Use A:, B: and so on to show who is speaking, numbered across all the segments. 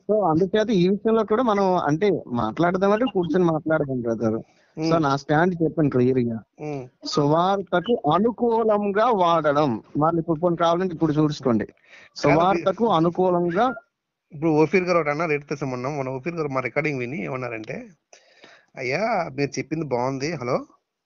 A: So అందుచేత ఈ విషయంలో కూడా మనం అంటే మాట్లాడదామంటే కూర్చొని మాట్లాడదాం బ్రదర్ సో నా స్టాండ్ చెప్పాను క్లియర్ గా
B: ఉమ్,
A: సువార్తకు అనుకూలంగా వాడడం మళ్ళీ ఇప్పుడు కొన్ని కావాలంటే ఇప్పుడు చూసుకోండి సువార్తకు అనుకూలంగా
B: ఇప్పుడు ఓఫీర్ గారు ఒకటి అన్నారు ఎడితే మొన్న మన ఓఫీర్ గారు మా రికార్డింగ్ విని ఏమన్నారంటే అయ్యా మీరు చెప్పింది బాగుంది హలో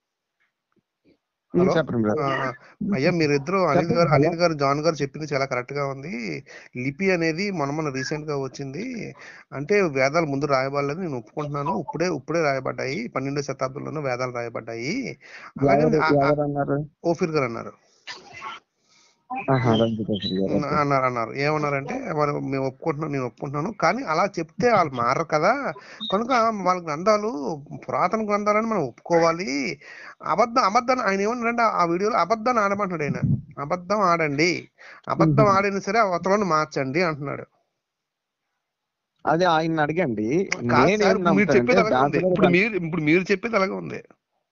A: ఉమ్,
B: హలో?
A: చెప్పండి బ్రదర్
B: ఆ, అయ్యా మీరిద్దరు అనిల్ గారు అనిల్ గారు జాన్ గారు చెప్పింది చాలా కరెక్ట్ గా ఉంది లిపి అనేది మొన్న మొన్న రీసెంట్ గా వచ్చింది అంటే వేదాలు ముందు రాయబడలేదు నేను ఒప్పుకుంటున్నాను ఇప్పుడే ఇప్పుడే రాయబడ్డాయి పన్నెండో శతాబ్దంలోనూ వేదాలు రాయబడ్డాయి అలాగే
A: ఎవరు
B: ఆ- ఆ-
A: ఎవరు అన్నారు
B: ఓఫీర్ గారు అన్నారు
A: ఆహా, రంజితేశ్వరి గారు.
B: అన్న- అన్నారు అన్నారు ఏమన్నారంటే మరి మేము ఒప్పుకుంటున్నాం నేను ఒప్పుకుంటున్నాను కానీ అలా చెప్తే వాళ్ళు మారరు కదా కనుక వాళ్ళ గ్రంథాలు పురాతన గ్రంథాలని మనం ఒప్పుకోవాలి అబద్ధం అబద్ధాన్ని ఆయన ఏమన్నారంటే ఆ వీడియోలో అబద్ధాన్ని ఆడమంటున్నాడు ఆయన అబద్ధం ఆడండి అబద్ధం ఆడినా సరే అవతలను మార్చండి అంటున్నాడు
A: అది ఆయన అడగండి
B: కాదు
A: నేనేం
B: సార్ మీరు చెప్పేది అలాగే ఉంది
A: నమ్ముతానంటే
B: ఇప్పుడు మీరు ఇప్పుడు మీరు చెప్పేది అలాగే ఉంది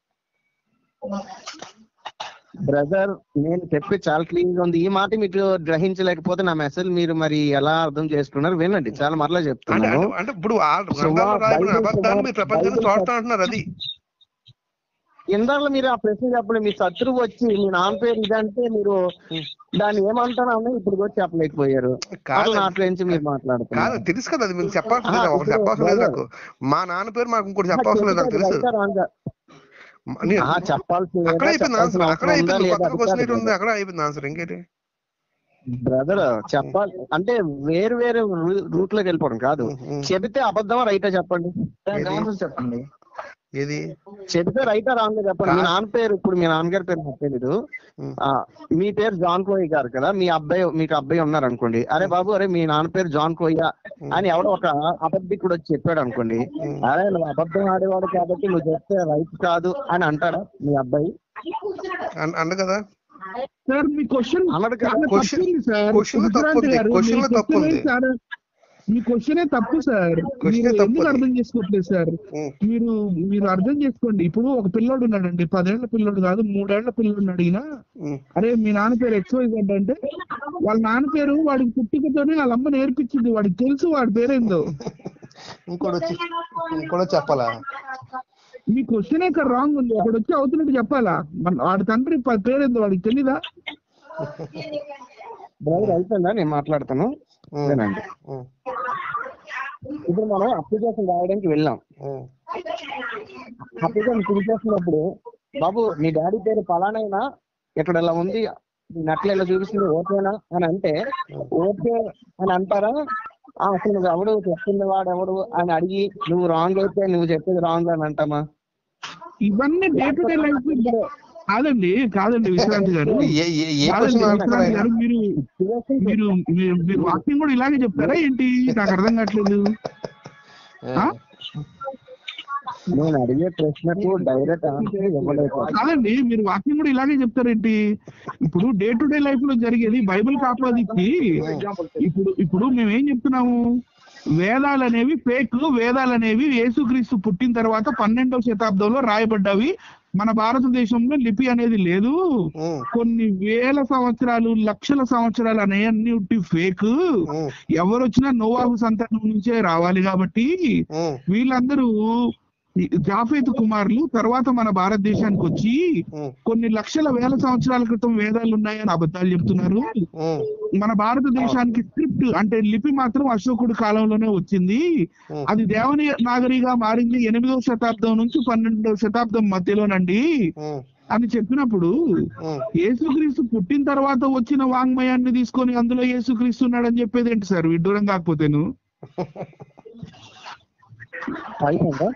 A: బ్రదర్ నేను చెప్పి చాలా క్లీన్ గా ఉంది ఈ మాట మీకు గ్రహించలేకపోతే నా మెసేజ్ మీరు మరి ఎలా అర్థం చేసుకున్నారు వినండి చాలా మరలా
B: అంటే
A: చెప్తున్నాను
B: అంటే- అంటే ఇప్పుడు ఆ గ్రంథాలు
A: సుమా-
B: రాయబడిన
A: బైబిల్
B: అబద్ధాన్ని
A: సుమా-
B: మీరు ప్రపంచానికి
A: బైబిల్
B: చూస్తా అంటున్నారు అది
A: ఇందాక మీరు ఆ ప్రశ్న చెప్పండి మీ శత్రువు వచ్చి మీ నాన్న పేరు ఇదంటే మీరు దాన్ని ఏమంటారని ఇప్పుడు కూడా చెప్పలేకపోయారు
B: కాదు.
A: అట్లా నాట్లో నుంచి మీరు
B: కాదు
A: మాట్లాడుతున్నారు
B: తెలుసు కదా అది మీకు చెప్పాల్సిన
A: ఆ,
B: లేదు ఒకటి
A: ఇప్పుడు
B: చెప్పాల్సిన లేదు
A: brother.
B: నాకు మా నాన్న పేరు మాకు ఇంకోటి చెప్పాల్సిన లేదు నాకు తెలుసు
A: రైటా రాంగా?
B: మ- నీ-
A: ఆ, చెప్పాల్సిన లేదా,
B: అక్కడ అయిపోయింది ఆన్సర్
A: చెప్పాల్సిన
B: అక్కడ
A: అవసరం ఉందా
B: అయిపోయింది
A: లేదా
B: కొత్తగా
A: అది
B: క్వశ్చన్
A: కాదు
B: ఉంది అక్కడ అయిపోయింది ఆన్సర్ ఇంకేంటి
A: బ్రదర్ చెప్పాలి అంటే వేరు వేరు రూట్ లోకి వెళ్ళిపోవడం కాదు
B: ఉమ్, ఉమ్.
A: చెబితే అబద్ధమా రైటా చెప్పండి
B: ఏది?
A: ఆన్సర్ చెప్పండి
B: ఏది
A: చెబితే రైటా రాంగ్ చెప్పండి మీ నాన్న పేరు ఇప్పుడు మీ నాన్నగారి పేరు నాకు తెలీదు
B: ఉమ్.
A: ఆ, మీ పేరు జాన్ కోయి గారు కదా మీ అబ్బాయి మీకు అబ్బాయి ఉన్నారు అనుకోండి అరే బాబు అరే మీ నాన్న పేరు జాన్ కోయ్య అని ఎవడో ఒక అబద్ధికుడు వచ్చి చెప్పాడు అనుకోండి అరే నువ్వు అబద్ధం ఆడేవాడు కాబట్టి నువ్వు చెప్తే రైట్ కాదు అని అంటాడా మీ అబ్బాయి
B: అన్- అండ కదా
C: సార్ మీ క్వశ్చన్
A: అన్నాడు కదా
C: చాలా
B: Question-
C: తప్పు ఉంది సార్
B: question లో తప్పు
C: విక్రాంత్
B: ఉంది.
C: గారు,
B: Question
C: మీ
B: లో తప్పు
C: question
B: ఉంది.
C: ఏ సార్ మీ క్వశ్చనే తప్పు సార్
B: Question
C: మీరు
B: తప్పు
C: ఎందుకు
B: ఉంది.
C: అర్థం చేసుకోవట్లేదు సార్
B: ఉమ్,
C: మీరు మీరు అర్థం చేసుకోండి ఇప్పుడు ఒక పిల్లోడు ఉన్నాడండి పదేళ్ల పిల్లోడు కాదు మూడేళ్ల పిల్లోడిని అడిగినా
B: ఉమ్.
C: అరే మీ నాన్న పేరు ఎక్స్వైజ్ అంటే వాళ్ళ నాన్న పేరు వాడికి పుట్టికతోనే వాళ్ళ అమ్మ నేర్పించింది వాడికి తెలుసు వాడి పేరేందో
B: ఇంకోటి వచ్చి ఇంకోటి వచ్చి చెప్పాలా
C: మీ క్వశ్చన్ ఇక్కడ రాంగ్ ఉంది అక్కడ వచ్చి అవుతున్నట్టు చెప్పాలా మన- వాడి తండ్రి ప- పేరేందో వాడికి తెలీదా
A: బ్రదర్ అయిపోయిందా నేను మాట్లాడతాను
B: ఉమ్,
A: వినండి
B: ఉమ్,
A: ఇప్పుడు మనం అప్లికేషన్ రాయడానికి వెళ్ళాం
B: ఉమ్,
A: అప్లికేషన్ ఫిల్ చేసినప్పుడు బాబు మీ డాడీ పేరు ఫలానైనా ఇక్కడ ఇలా ఉంది నట్లు ఇలా చూపిస్తుంది ఓకేనా అని అంటే ఓకే అని అంటారా ఆ, అసలు నువ్వు ఎవడు చెప్తుంది వాడు ఎవడు అని అడిగి నువ్వు రాంగ్ అయితే నువ్వు చెప్పేది రాంగ్ అని అంటామా
C: ఇవన్నీ డే టు డే లైఫ్ కాదండి కాదండి విశ్రాంతి గారు
B: ఏ ఏ ఏ
C: కాదండి
B: క్వశ్చన్
C: విశ్రాంతి
B: అడగరా
C: గారు మీరు మీరు మీరు- మీరు వాక్యం కూడా ఇలాగే చెప్తారా ఏంటి నాకు అర్థం కావట్లేదు ఆ?
A: నేను అడిగే ప్రశ్నకు డైరెక్ట్ ఆన్సర్ ఇవ్వలేకపోతే
C: కాదండి మీరు వాక్యం కూడా ఇలాగే చెప్తారేంటి ఇప్పుడు డే టు డే లైఫ్ లో జరిగేది బైబిల్ ఆపాదించి ఇప్పుడు ఇప్పుడు మేము ఏం చెప్తున్నాము వేదాలు అనేవి ఫేక్ వేదాలు అనేవి యేసుక్రీస్తు పుట్టిన తర్వాత పన్నెండవ శతాబ్దంలో రాయబడ్డవి మన భారతదేశంలో లిపి అనేది లేదు
B: ఉమ్,
C: కొన్ని వేల సంవత్సరాలు లక్షల సంవత్సరాలు అనేవన్నీ ఉట్టి ఫేక్
B: ఉమ్,
C: ఎవరు వచ్చినా నోవాహు సంతానం నుంచే రావాలి కాబట్టి
B: ఉమ్,
C: వీళ్ళందరూ ఈ జాఫేతు కుమారులు తర్వాత మన భారతదేశానికి వచ్చి
B: ఉమ్,
C: కొన్ని లక్షల వేల సంవత్సరాల క్రితం వేదాలు ఉన్నాయని అబద్ధాలు చెప్తున్నారు
B: ఉమ్,
C: మన భారతదేశానికి స్క్రిప్ట్ అంటే లిపి మాత్రం అశోకుడి కాలంలోనే వచ్చింది
B: ఉమ్.
C: అది దేవని నాగరిగా మారింది ఎనిమిదవ శతాబ్దం నుంచి పన్నెండవ శతాబ్దం మధ్యలోనండి
B: ఉమ్,
C: అని చెప్పినప్పుడు
B: ఉమ్.
C: యేసుక్రీస్తు పుట్టిన తర్వాత వచ్చిన వాంగ్మయాన్ని తీసుకొని అందులో యేసుక్రీస్తు ఉన్నాడని చెప్పేది ఏంటి సార్ విడ్డూరం కాకపోతేను
A: అయిపోయిందా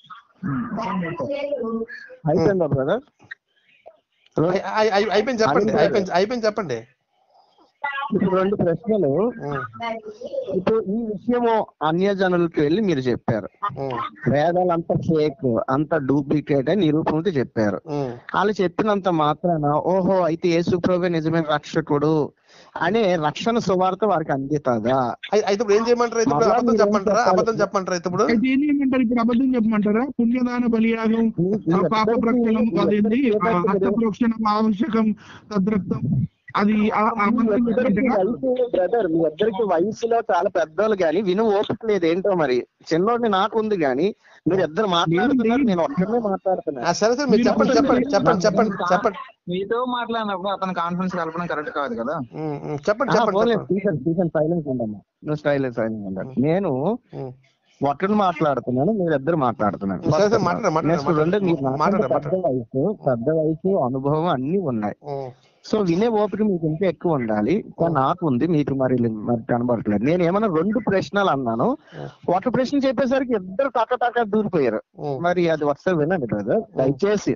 A: అయిపోయిందా బ్రదర్
B: అయి- అయి- అయి- అయిపోయింది చెప్పండి అయిపోయింది అయిపోయింది చెప్పండి
A: ఇప్పుడు రెండు ప్రశ్నలు
B: ఉమ్,
A: ఇప్పుడు ఈ విషయము అన్యజనులకి వెళ్ళి మీరు చెప్పారు
B: ఉమ్,
A: వేదాలు అంత ఫేక్ అంత డూప్లికేట్ అని నిరూపణతో చెప్పారు
B: ఉమ్.
A: వాళ్ళు చెప్పినంత మాత్రాన ఓహో అయితే యేసు ప్రభు నిజమైన రక్షకుడు అనే రక్షణ సువార్త వారికి అందుతుందా
B: అయి- అయితే ఇప్పుడు ఏం చేయమంటారు అయితే ఇప్పుడు
A: మళ్ళా
B: అబద్ధం
A: మీరేం
B: చెప్పమంటారా
A: చెప్పాలి?
B: అబద్ధం చెప్పమంటారా అయితే ఇప్పుడు
C: అయితే ఏం చేయమంటారు ఇప్పుడు అబద్ధం చెప్పమంటారా పుణ్యదాన బలియాగం
A: మీ- మీ
C: ఆ పాప
A: ఎప్పటికీ-
C: ప్రక్షణం
A: మీ
C: అదేంటి
A: ఎప్పటికీ
C: ఆ
A: ఏదైతే
C: హస్త
A: మీరు-
C: ప్రోక్షణం ఆవశ్యకం తద్రక్తం అది ఆ- ఆ
A: మీ
C: మంత్రం
A: ఇద్దరికి
C: చెప్పినట్టుగా
A: వయసు బ్రదర్ మీ ఇద్దరికి వయసులో చాలా పెద్దోళ్ళు గాని విను ఓపిక లేదు ఏంటో మరి చిన్నోడిని నాకు ఉంది గాని మీరు ఇద్దరు మాట్లాడుతున్నారు నేను ఒక్కనే మాట్లాడుతున్నా
B: ఆ, సరే సరే మీరు చెప్పండి చెప్పండి చెప్పండి చెప్పండి చెప్పండి
D: మీతో మాట్లాడినప్పుడు అతను కాన్ఫరెన్స్ కలపడం కరెక్ట్ కాదు కదా
B: ఉమ్, ఉమ్, చెప్పండి చెప్పండి చెప్పండి
A: స్టీఫెన్ స్టీఫెన్ సైలెన్స్ ఉండమ్మా నువ్వు స్టైల్ సైలెన్స్ ఉండాలి నేను
B: ఉమ్.
A: ఒక్కడిని మాట్లాడుతున్నాను మీరు ఇద్దరు మాట్లాడుతున్నారు
B: సరే, సరే, మాట్లాడండి, మాట్లాడండి,
A: నెక్స్ట్ రెండు మీరు
B: మాట్లాడండి,
A: నాకంటే పెద్ద వయసు పెద్ద వయసు అనుభవం అన్ని ఉన్నాయి
B: ఉమ్,
A: సో వినే ఓపిక మీకు ఇంకా ఎక్కువ ఉండాలి కానీ నాకు ఉంది మీకు మరి మరి కనబడట్లేదు నేను ఏమన్నా రెండు ప్రశ్నలు అన్నాను ఒక ప్రశ్న చెప్పేసరికి ఇద్దరు టక టక దూరిపోయారు
B: ఉమ్,
A: మరి అది ఒకసారి వినండి బ్రదర్ దయచేసి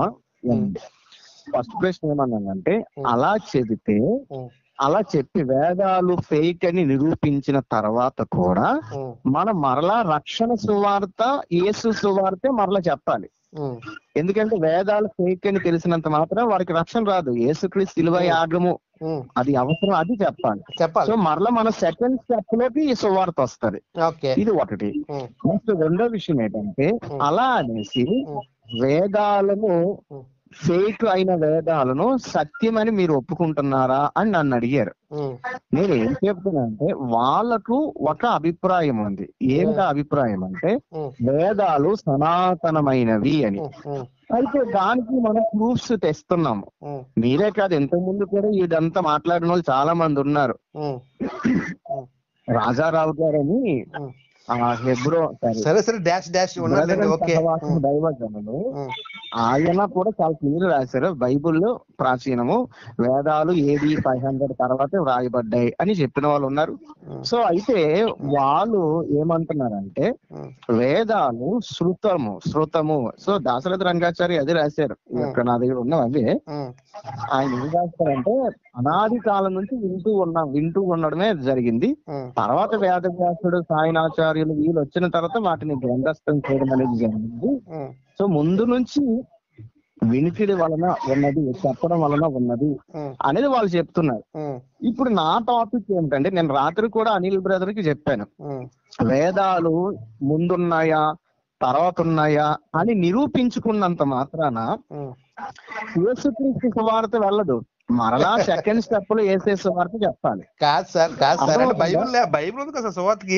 A: ఫస్ట్ ప్రశ్న ఏమన్నానంటే అలా చెబితే
B: ఉమ్,
A: అలా చెప్పి వేదాలు ఫేక్ అని నిరూపించిన తర్వాత కూడా
B: ఉమ్,
A: మనం మరలా రక్షణ సువార్త యేసు సువార్తే మరలా చెప్పాలి
B: ఉమ్,
A: ఎందుకంటే వేదాలు ఫేక్ అని తెలిసినంత మాత్రం వారికి రక్షణ రాదు యేసుక్రీస్తు సిలువ యాగము
B: ఉమ్.
A: అది అవసరం అది చెప్పాలి
B: చెప్పాలి
A: సో మరలా మన సెకండ్ స్టెప్ లోకి ఈ సువార్త వస్తది
B: ఓకే
A: ఇది ఒకటి
B: ఉమ్,
A: నెక్స్ట్ రెండో విషయం ఏంటంటే అలా అనేసి
B: ఉమ్,
A: వేదాలను
B: ఉమ్,
A: ఫేక్ అయిన వేదాలను సత్యమని మీరు ఒప్పుకుంటున్నారా అని నన్ను అడిగారు
B: ఉమ్,
A: నేను ఏం చెప్తున్నా అంటే వాళ్ళకు ఒక అభిప్రాయం ఉంది ఏంటి ఆ అభిప్రాయం అంటే
B: ఉమ్,
A: వేదాలు సనాతనమైనవి అని
B: ఉమ్, ఉమ్,
A: అయితే దానికి మనం ప్రూఫ్స్ తెస్తున్నాము
B: ఉమ్,
A: మీరే కాదు ఇంతకు ముందు కూడా ఇదంతా మాట్లాడిన వాళ్ళు చాలా మంది ఉన్నారు
B: ఉమ్, ఉమ్,
A: రాజారావు గారని
B: ఉమ్.
A: ఆ హెబ్రో సారీ
B: సరే సరే డాష్ డాష్ ఉన్నదండి ఓకే
A: సహవాసం దైవజనులు
B: ఉమ్,
A: ఆయన కూడా చాలా క్లియర్ రాశారు బైబిల్లో ప్రాచీనము వేదాలు ఏది ఫైవ్ హండ్రెడ్ తర్వాతే వ్రాయబడ్డాయి అని చెప్పిన వాళ్ళు ఉన్నారు సో అయితే వాళ్ళు ఏమంటున్నారంటే
B: ఉమ్,
A: వేదాలు శృతము శృతము సో దాశరథ రంగాచారి అది రాశారు ఇక్కడ నా దగ్గర ఉన్నవి అవే
B: ఉమ్,
A: ఆయన ఏం రాస్తారంటే అనాది కాలం నుంచి వింటూ ఉన్నాం వింటూ ఉండడమే జరిగింది
B: ఉమ్,
A: తర్వాత వేదవ్యాసుడు సాయనాచార్యులు వీళ్ళు వచ్చిన తర్వాత వాటిని గ్రంథస్థం చేయడం అనేది జరిగింది
B: ఉమ్,
A: సో ముందు నుంచి వినికిడి వలన ఉన్నది చెప్పడం వలన ఉన్నది
B: ఉమ్,
A: అనేది వాళ్ళు చెప్తున్నారు
B: ఉమ్,
A: ఇప్పుడు నా టాపిక్ ఏంటంటే నేను రాత్రి కూడా అనిల్ బ్రదర్ కి చెప్పాను
B: ఉమ్,
A: వేదాలు ముందున్నాయా తర్వాత ఉన్నాయా అని నిరూపించుకున్నంత మాత్రాన
B: ఉమ్.
A: యేసుక్రీస్తు సువార్త వెళ్ళదు మరలా సెకండ్ స్టెప్ లో వేసే సువార్త చెప్పాలి
B: కాదు సార్ కాదు సార్ అంటే
A: అర్థమవుతుందా?
B: బైబిల్ లే- బైబిల్ ఉంది కదా సార్ సువార్తకి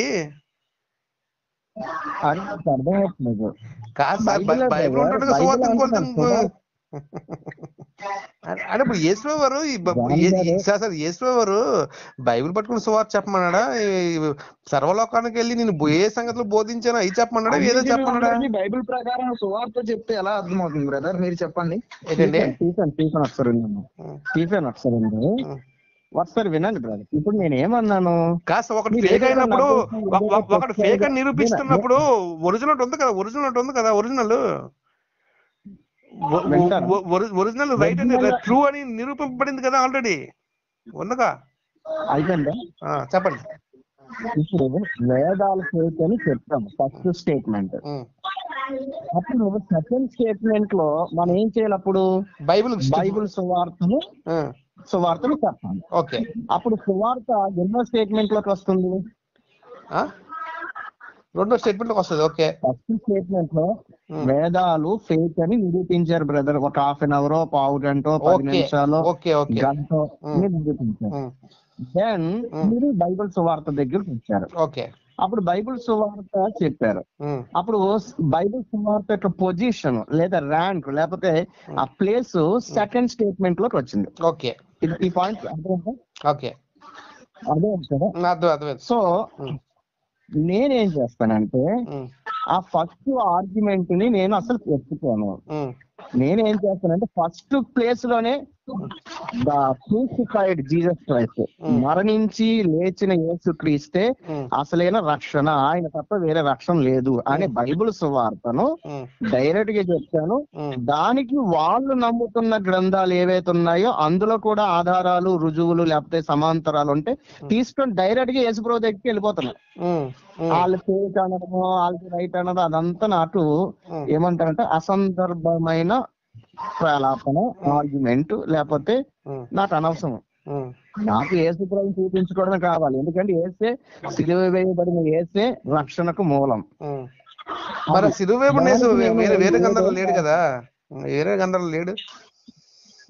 A: అని నాకు అర్థమవుతుంది
B: కాదు సార్ బై-
A: బైబిలే
B: బైబిల్
A: brother,
B: ఉంటుంది కదా సువార్త
A: బైబిల్
B: ఇంకోటి
A: అంటున్నాను
B: ఇంకో- అంటే ఇప్పుడు యేసు వారు ఈ బ-
A: జాన్
B: ఏ-
A: గారు-
B: సార్ సార్ యేసు వారు బైబిల్ పట్టుకుని సువార్త చెప్పమన్నాడా ఈ సర్వలోకానికి వెళ్ళి నేను ఏ సంగతులు బోధించానో అవి చెప్పమన్నాడా ఏదో చెప్పమన్నాడా
D: అందరికీ బైబిల్ ప్రకారం సువార్త చెప్తే ఎలా అర్థమవుతుంది బ్రదర్ మీరు చెప్పండి
B: ఏంటండి
A: స్టీఫెన్ స్టీఫెన్ ఒకసారి విన్నాను
B: ఉమ్,
A: స్టీఫెన్ ఒకసారి వినండి
B: ఉమ్.
A: ఒకసారి వినండి బ్రదర్ ఇప్పుడు నేను ఏమన్నాను
B: కాస్త ఒకటి
A: మీరు
B: ఫేక్
A: ఏదో
B: అయినప్పుడు
A: నమ్మకం
B: ఒక- ఒక- ఒకటి
A: ఏదో
B: ఫేక్ అని
A: చెప్తారు.
B: నిరూపిస్తున్నప్పుడు ఒరిజినల్ ఉంది కదా ఒరిజినల్ ఉంది కదా ఒరిజినల్
A: వింటాను.
B: ఒరిజినల్ రైట్ అని
A: Original-
B: ట్రూ అని నిరూపింపబడింది కదా ఆల్రెడీ ఉందిగా
A: అయిపోయిందా
B: ఆ, చెప్పండి
A: ఇప్పుడు వేదాలు ఫేక్ అని చెప్తాము ఫస్ట్ స్టేట్మెంట్
B: ఉమ్.
A: అప్పుడు సెకండ్ స్టేట్మెంట్ లో మనం ఏం చేయాలి అప్పుడు
B: బైబిల్
A: బైబిల్ సువార్తను
B: ఆ,
A: సువార్తను చెప్పాలి
B: ఓకే
A: అప్పుడు సువార్త ఎన్నో స్టేట్మెంట్ లోకి వస్తుంది
B: ఆ? రెండో స్టేట్మెంట్ వస్తుంది ఓకే
A: ఫస్ట్ స్టేట్మెంట్ లో
B: Hmm.
A: వేదాలు ఫేక్ అని నిరూపించారు బ్రదర్ ఒక హాఫ్ అన్ అవర్ పావు గంట పది
B: ఓకే
A: నిమిషాలు
B: ఓకే ఓకే
A: గంట
B: Hmm.
A: నిరూపించారు
B: ఉమ్,
A: దెన్
B: Hmm.
A: మీరు బైబిల్ సువార్త దగ్గరకు వచ్చారు
B: ఓకే
A: అప్పుడు బైబిల్ సువార్త చెప్పారు
B: ఉమ్,
A: అప్పుడు బైబిల్ సువార్త యొక్క పొజిషన్ లేదా ర్యాంక్ లేకపోతే ఆ ప్లేస్ సెకండ్ స్టేట్మెంట్ లోకి వచ్చింది
B: ఓకే
A: ఇది- ఈ పాయింట్ అర్థమైందా
B: ఓకే
A: అదే కదా
B: నా అర్థం అర్థమైంది
A: సో
B: ఉమ్,
A: నేనేం చేస్తానంటే
B: ఉమ్,
A: ఆ ఫస్ట్ ఆర్గ్యుమెంట్ ని నేను అసలు ఎత్తుకోను
B: ఉమ్,
A: నేనేం చేస్తానంటే ఫస్ట్ ప్లేస్ లోనే the crucified Jesus Christ
B: Hmm.
A: మరణించి లేచిన యేసు క్రీస్తే
B: ఉమ్,
A: అసలైన రక్షణ ఆయన తప్ప వేరే రక్షణ లేదు అనే బైబిల్ సువార్తను
B: ఉమ్,
A: డైరెక్ట్ గా చెప్తాను
B: ఉమ్,
A: దానికి వాళ్ళు నమ్ముతున్న గ్రంథాలు ఏవైతే ఉన్నాయో అందులో కూడా ఆధారాలు రుజువులు లేకపోతే సమాంతరాలు ఉంటే తీసుకొని డైరెక్ట్ గా యేసుప్రభు దగ్గరికి వెళ్ళిపోతున్నాను
B: ఉమ్, ఉమ్,
A: వాళ్ళు ఫేక్ అనడము వాళ్ళకి రైట్ అనడం అదంతా నాకు
B: ఉమ్,
A: ఏమంటారంటే అసందర్భమైన ప్రలాపన ఆర్గ్యుమెంట్ లేకపోతే
B: ఉమ్,
A: నాకు అనవసరం
B: ఉమ్,
A: నాకు యేసుప్రభు చూపించుకోవడమే కావాలి ఎందుకంటే ఏసే సిలువ వేయబడిన ఏసే రక్షణకు మూలం
B: ఉమ్. మరి సిలువేపుడు నేసు వేరే వేరే గంధర్లు లేడు కదా వేరే గంధర్లు లేడు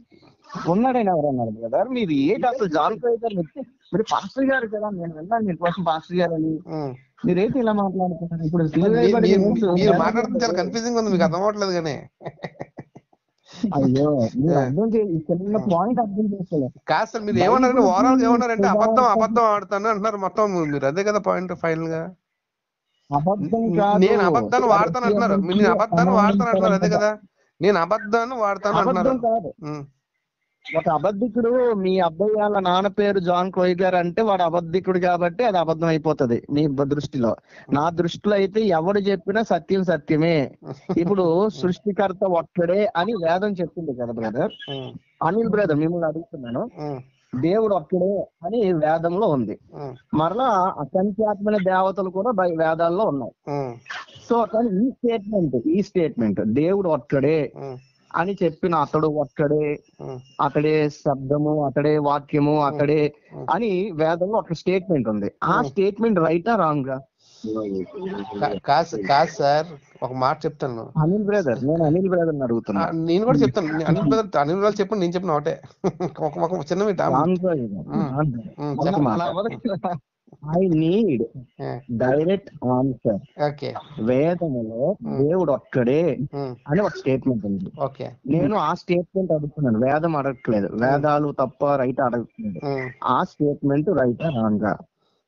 A: ఉన్నాడని ఎవరు అన్నారు బ్రదర్ మీరు ఏంటి అసలు జాన్ క్రైవ్ గారు వ్యక్తి మీరు పాస్టర్ గారు కదా నేను విన్నాను మీకోసం పాస్టర్ గారు అని
B: ఉమ్.
A: మీరేంటి ఇలా మాట్లాడుతున్నారు ఇప్పుడు
B: మీరు-
A: సిలువేయబడిన
B: మీరు-
A: యేసు
B: మీరు మాట్లాడుతుంది చాలా కన్ఫ్యూజింగ్ ఉంది మీకు అర్థం అవ్వట్లేదు కానీ
A: అయ్యో మీరు అర్థం చే ఈ చిన్న పాయింట్ అర్థం చేసుకోలేదు
B: కాదు సార్ మీరు ఏమన్నారంటే ఓవరాల్ ఏమన్నారంటే అబద్ధం అబద్ధం ఆడుతాను అంటున్నారు మొత్తం మీరు అదే కదా పాయింట్ ఫైనల్ గా
A: అబద్ధం కాదు
B: నేను అబద్ధాన్ని వాడతాను అంటున్నారు మీరు నేను అబద్ధాన్ని వాడతాను అంటున్నారు అదే కదా నేను అబద్ధాన్ని వాడతాను అంటున్నారు
A: అబద్ధం కాదు
B: ఉమ్,
A: ఒక అబద్ధికుడు మీ అబ్బాయి వాళ్ళ నాన్న పేరు జాన్ క్రోయ్ గారు అంటే వాడు అబద్ధికుడు కాబట్టి అది అబద్ధం అయిపోతది మీ బ- దృష్టిలో నా దృష్టిలో అయితే ఎవడు చెప్పినా సత్యం సత్యమే ఇప్పుడు సృష్టికర్త ఒక్కడే అని వేదం చెప్తుంది కదా బ్రదర్
B: ఉమ్,
A: అనిల్ బ్రదర్ మిమ్మల్ని అడుగుతున్నాను
B: ఉమ్,
A: దేవుడు ఒక్కడే అని వేదంలో ఉంది
B: ఉమ్,
A: మరలా అసంఖ్యాత్మైన దేవతలు కూడా బై- వేదాల్లో ఉన్నాయి
B: ఉమ్,
A: సో కానీ ఈ స్టేట్మెంట్ ఈ స్టేట్మెంట్ దేవుడు ఒక్కడే
B: ఉమ్,
A: అని చెప్పిన అతడు ఒక్కడే
B: ఉమ్.
A: అతడే శబ్దము అతడే వాక్యము అతడే అని వేదంలో ఒక స్టేట్మెంట్ ఉంది ఆ స్టేట్మెంట్ రైటా రాంగ్ గా
B: కా- కాదు కాదు సార్ ఒక మాట చెప్తాను
A: అనిల్ బ్రదర్ నేను అనిల్ బ్రదర్ అడుగుతున్నా
B: ఆ, నేను కూడా చెప్తాను నే- అనిల్ బ్రదర్ అనిల్ బ్రదర్ చెప్పండి నేను చెప్పిన ఒకటే ఒక ఒక చిన్న మీట
A: రాంగ్ గా ఇది.
B: ఉమ్,
A: ఒక
B: చెప్పండి
A: మాట.
D: అలా అవ్వదు కదా.
A: I need direct answer
B: okay
A: వేదములో దేవుడు ఒక్కడే
B: ఉమ్,
A: అని ఒక స్టేట్మెంట్ ఉంది
B: ఓకే
A: నేను ఆ స్టేట్మెంట్ అడుగుతున్నాను వేదం అడగట్లేదు వేదాలు తప్ప రైట్ అడగట్లేదు
B: ఉమ్.
A: ఆ స్టేట్మెంట్ రైటా రాంగ్ గా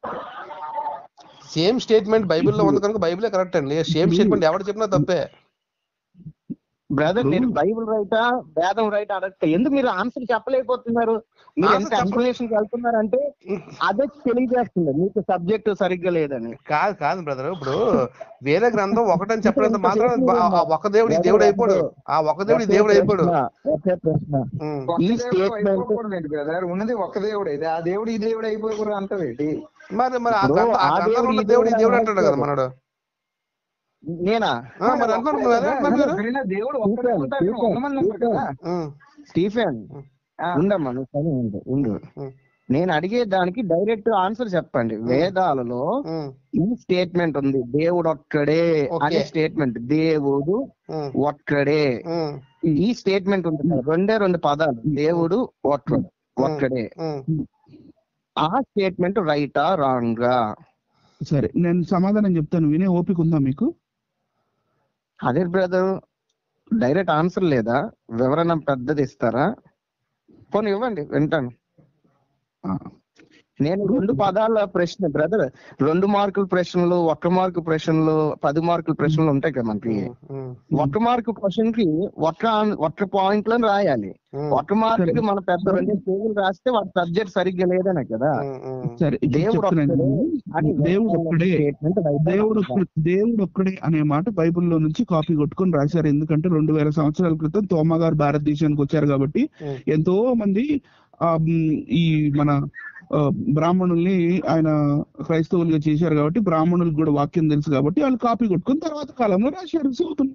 B: సేమ్ స్టేట్మెంట్ బైబిల్లో ఉంది కనుక బైబిలే కరెక్ట్ అండి సేమ్ స్టేట్మెంట్ ఎవరు చెప్పినా తప్పే
A: బ్రదర్ నేను బైబిల్ రైటా వేదం రైట్ అడగట ఎందుకు మీరు ఆన్సర్ చెప్పలేకపోతున్నారు మీరు ఎంత
B: Answer చెప్ప-
A: ఎక్స్ప్లెనేషన్ వెళ్తున్నారంటే అదే తెలియజేస్తుంది మీకు సబ్జెక్ట్ సరిగ్గా లేదని
B: కాదు కాదు బ్రదర్ ఇప్పుడు వేరే గ్రంథం ఒకటని చెప్పడంతో మాత్రం ఆ- ఆ ఒక దేవుడు ఈ దేవుడు అయిపోడు ఆ ఒక దేవుడు ఈ దేవుడు అయిపోడు
A: ప్రశ్న, ఒకే ప్రశ్న
B: ఉమ్.
D: ఒక్క
A: ఈ
D: దేవుడు
A: statement-
D: అయిపోకూడదు ఏంటి బ్రదర్ ఉన్నది ఒక్క దేవుడు అయితే ఆ దేవుడు ఈ దేవుడు అయిపోకూడదు అంటవేంటి
B: మరి మరి ఆ
A: ఇప్పుడు
B: గ్రంథం- ఆ
A: ఆ
B: గ్రంథంలో
A: దేవుడు
B: ఉన్న
A: ఈ
B: దేవుడు ఈ
A: దేవుడు
B: దేవుడు అంటాడు కదా
A: అనట్లేదు.
B: మనడు
A: నేనా
B: ఆ, మరి అంటున్నారు నువ్వు అదే అంటున్నారు మీరు
D: ఎవరైనా దేవుడు ఒక్కడే
A: చూశాను,
D: ఉంటాడు
A: చూశాను,
D: వంద మంది ఉంటారు కదా
B: ఉమ్,
A: స్టీఫెన్
D: ఆ.
A: ఉండమ్మా నువ్వు సరే ఉండు ఉండు
B: ఉమ్,
A: నేను అడిగే దానికి డైరెక్ట్ ఆన్సర్ చెప్పండి వేదాలలో
B: ఉమ్,
A: ఈ స్టేట్మెంట్ ఉంది దేవుడు ఒక్కడే అనే
B: Okay.
A: స్టేట్మెంట్ దేవుడు
B: ఉమ్,
A: ఒక్కడే
B: ఉమ్,
A: ఈ స్టేట్మెంట్ ఉంది కదా, రెండే రెండు పదాలు దేవుడు ఒక్కడు ఒక్కడే
B: ఉమ్.
A: ఆ స్టేట్మెంట్ రైటా రాంగా
C: సరే నేను సమాధానం చెప్తాను వినే ఓపిక ఉందా మీకు
A: అదే బ్రదర్ డైరెక్ట్ ఆన్సర్ లేదా వివరణ పెద్దది ఇస్తారా పోనీ ఇవ్వండి వింటాను
C: ఆ,
A: నేను రెండు పదాల ప్రశ్న బ్రదర్ రెండు మార్కుల ప్రశ్నలు ఒక్క మార్కు ప్రశ్నలు పది మార్కుల ప్రశ్నలు ఉంటాయి కదా మనకి
B: ఉమ్,
A: ఒక్క మార్కు క్వశ్చన్ కి ఒక్క ఆన్- ఒక్క పాయింట్ లో రాయాలి
B: ఉమ్,
A: ఒక్క మార్క్ కి మన పెద్ద రెండు పేజీలు రాస్తే వాటి సబ్జెక్ట్ సరిగ్గా లేదనే కదా
B: ఉమ్, ఉమ్.
C: సరే ఇప్పుడు
A: దేవుడు
C: చెప్తున్నాను
A: ఒక్కడే అని
C: దేవుడు ఒక్కడే
A: స్టేట్మెంట్
C: దేవుడు ఒక్క- దేవుడు ఒక్కడే అనే మాట బైబిల్లో నుంచి కాపీ కొట్టుకొని రాశారు ఎందుకంటే రెండు వేల సంవత్సరాల క్రితం తోమా గారు భారతదేశానికి వచ్చారు కాబట్టి
B: ఉమ్.
C: ఎంతో మంది ఆ మ్, ఈ మన ఆ, బ్రాహ్మణుల్ని ఆయన క్రైస్తవులుగా చేశారు కాబట్టి బ్రాహ్మణులకు కూడా వాక్యం తెలుసు కాబట్టి వాళ్ళు కాపీ కొట్టుకొని తర్వాత కాలంలో రాశారు సూతులు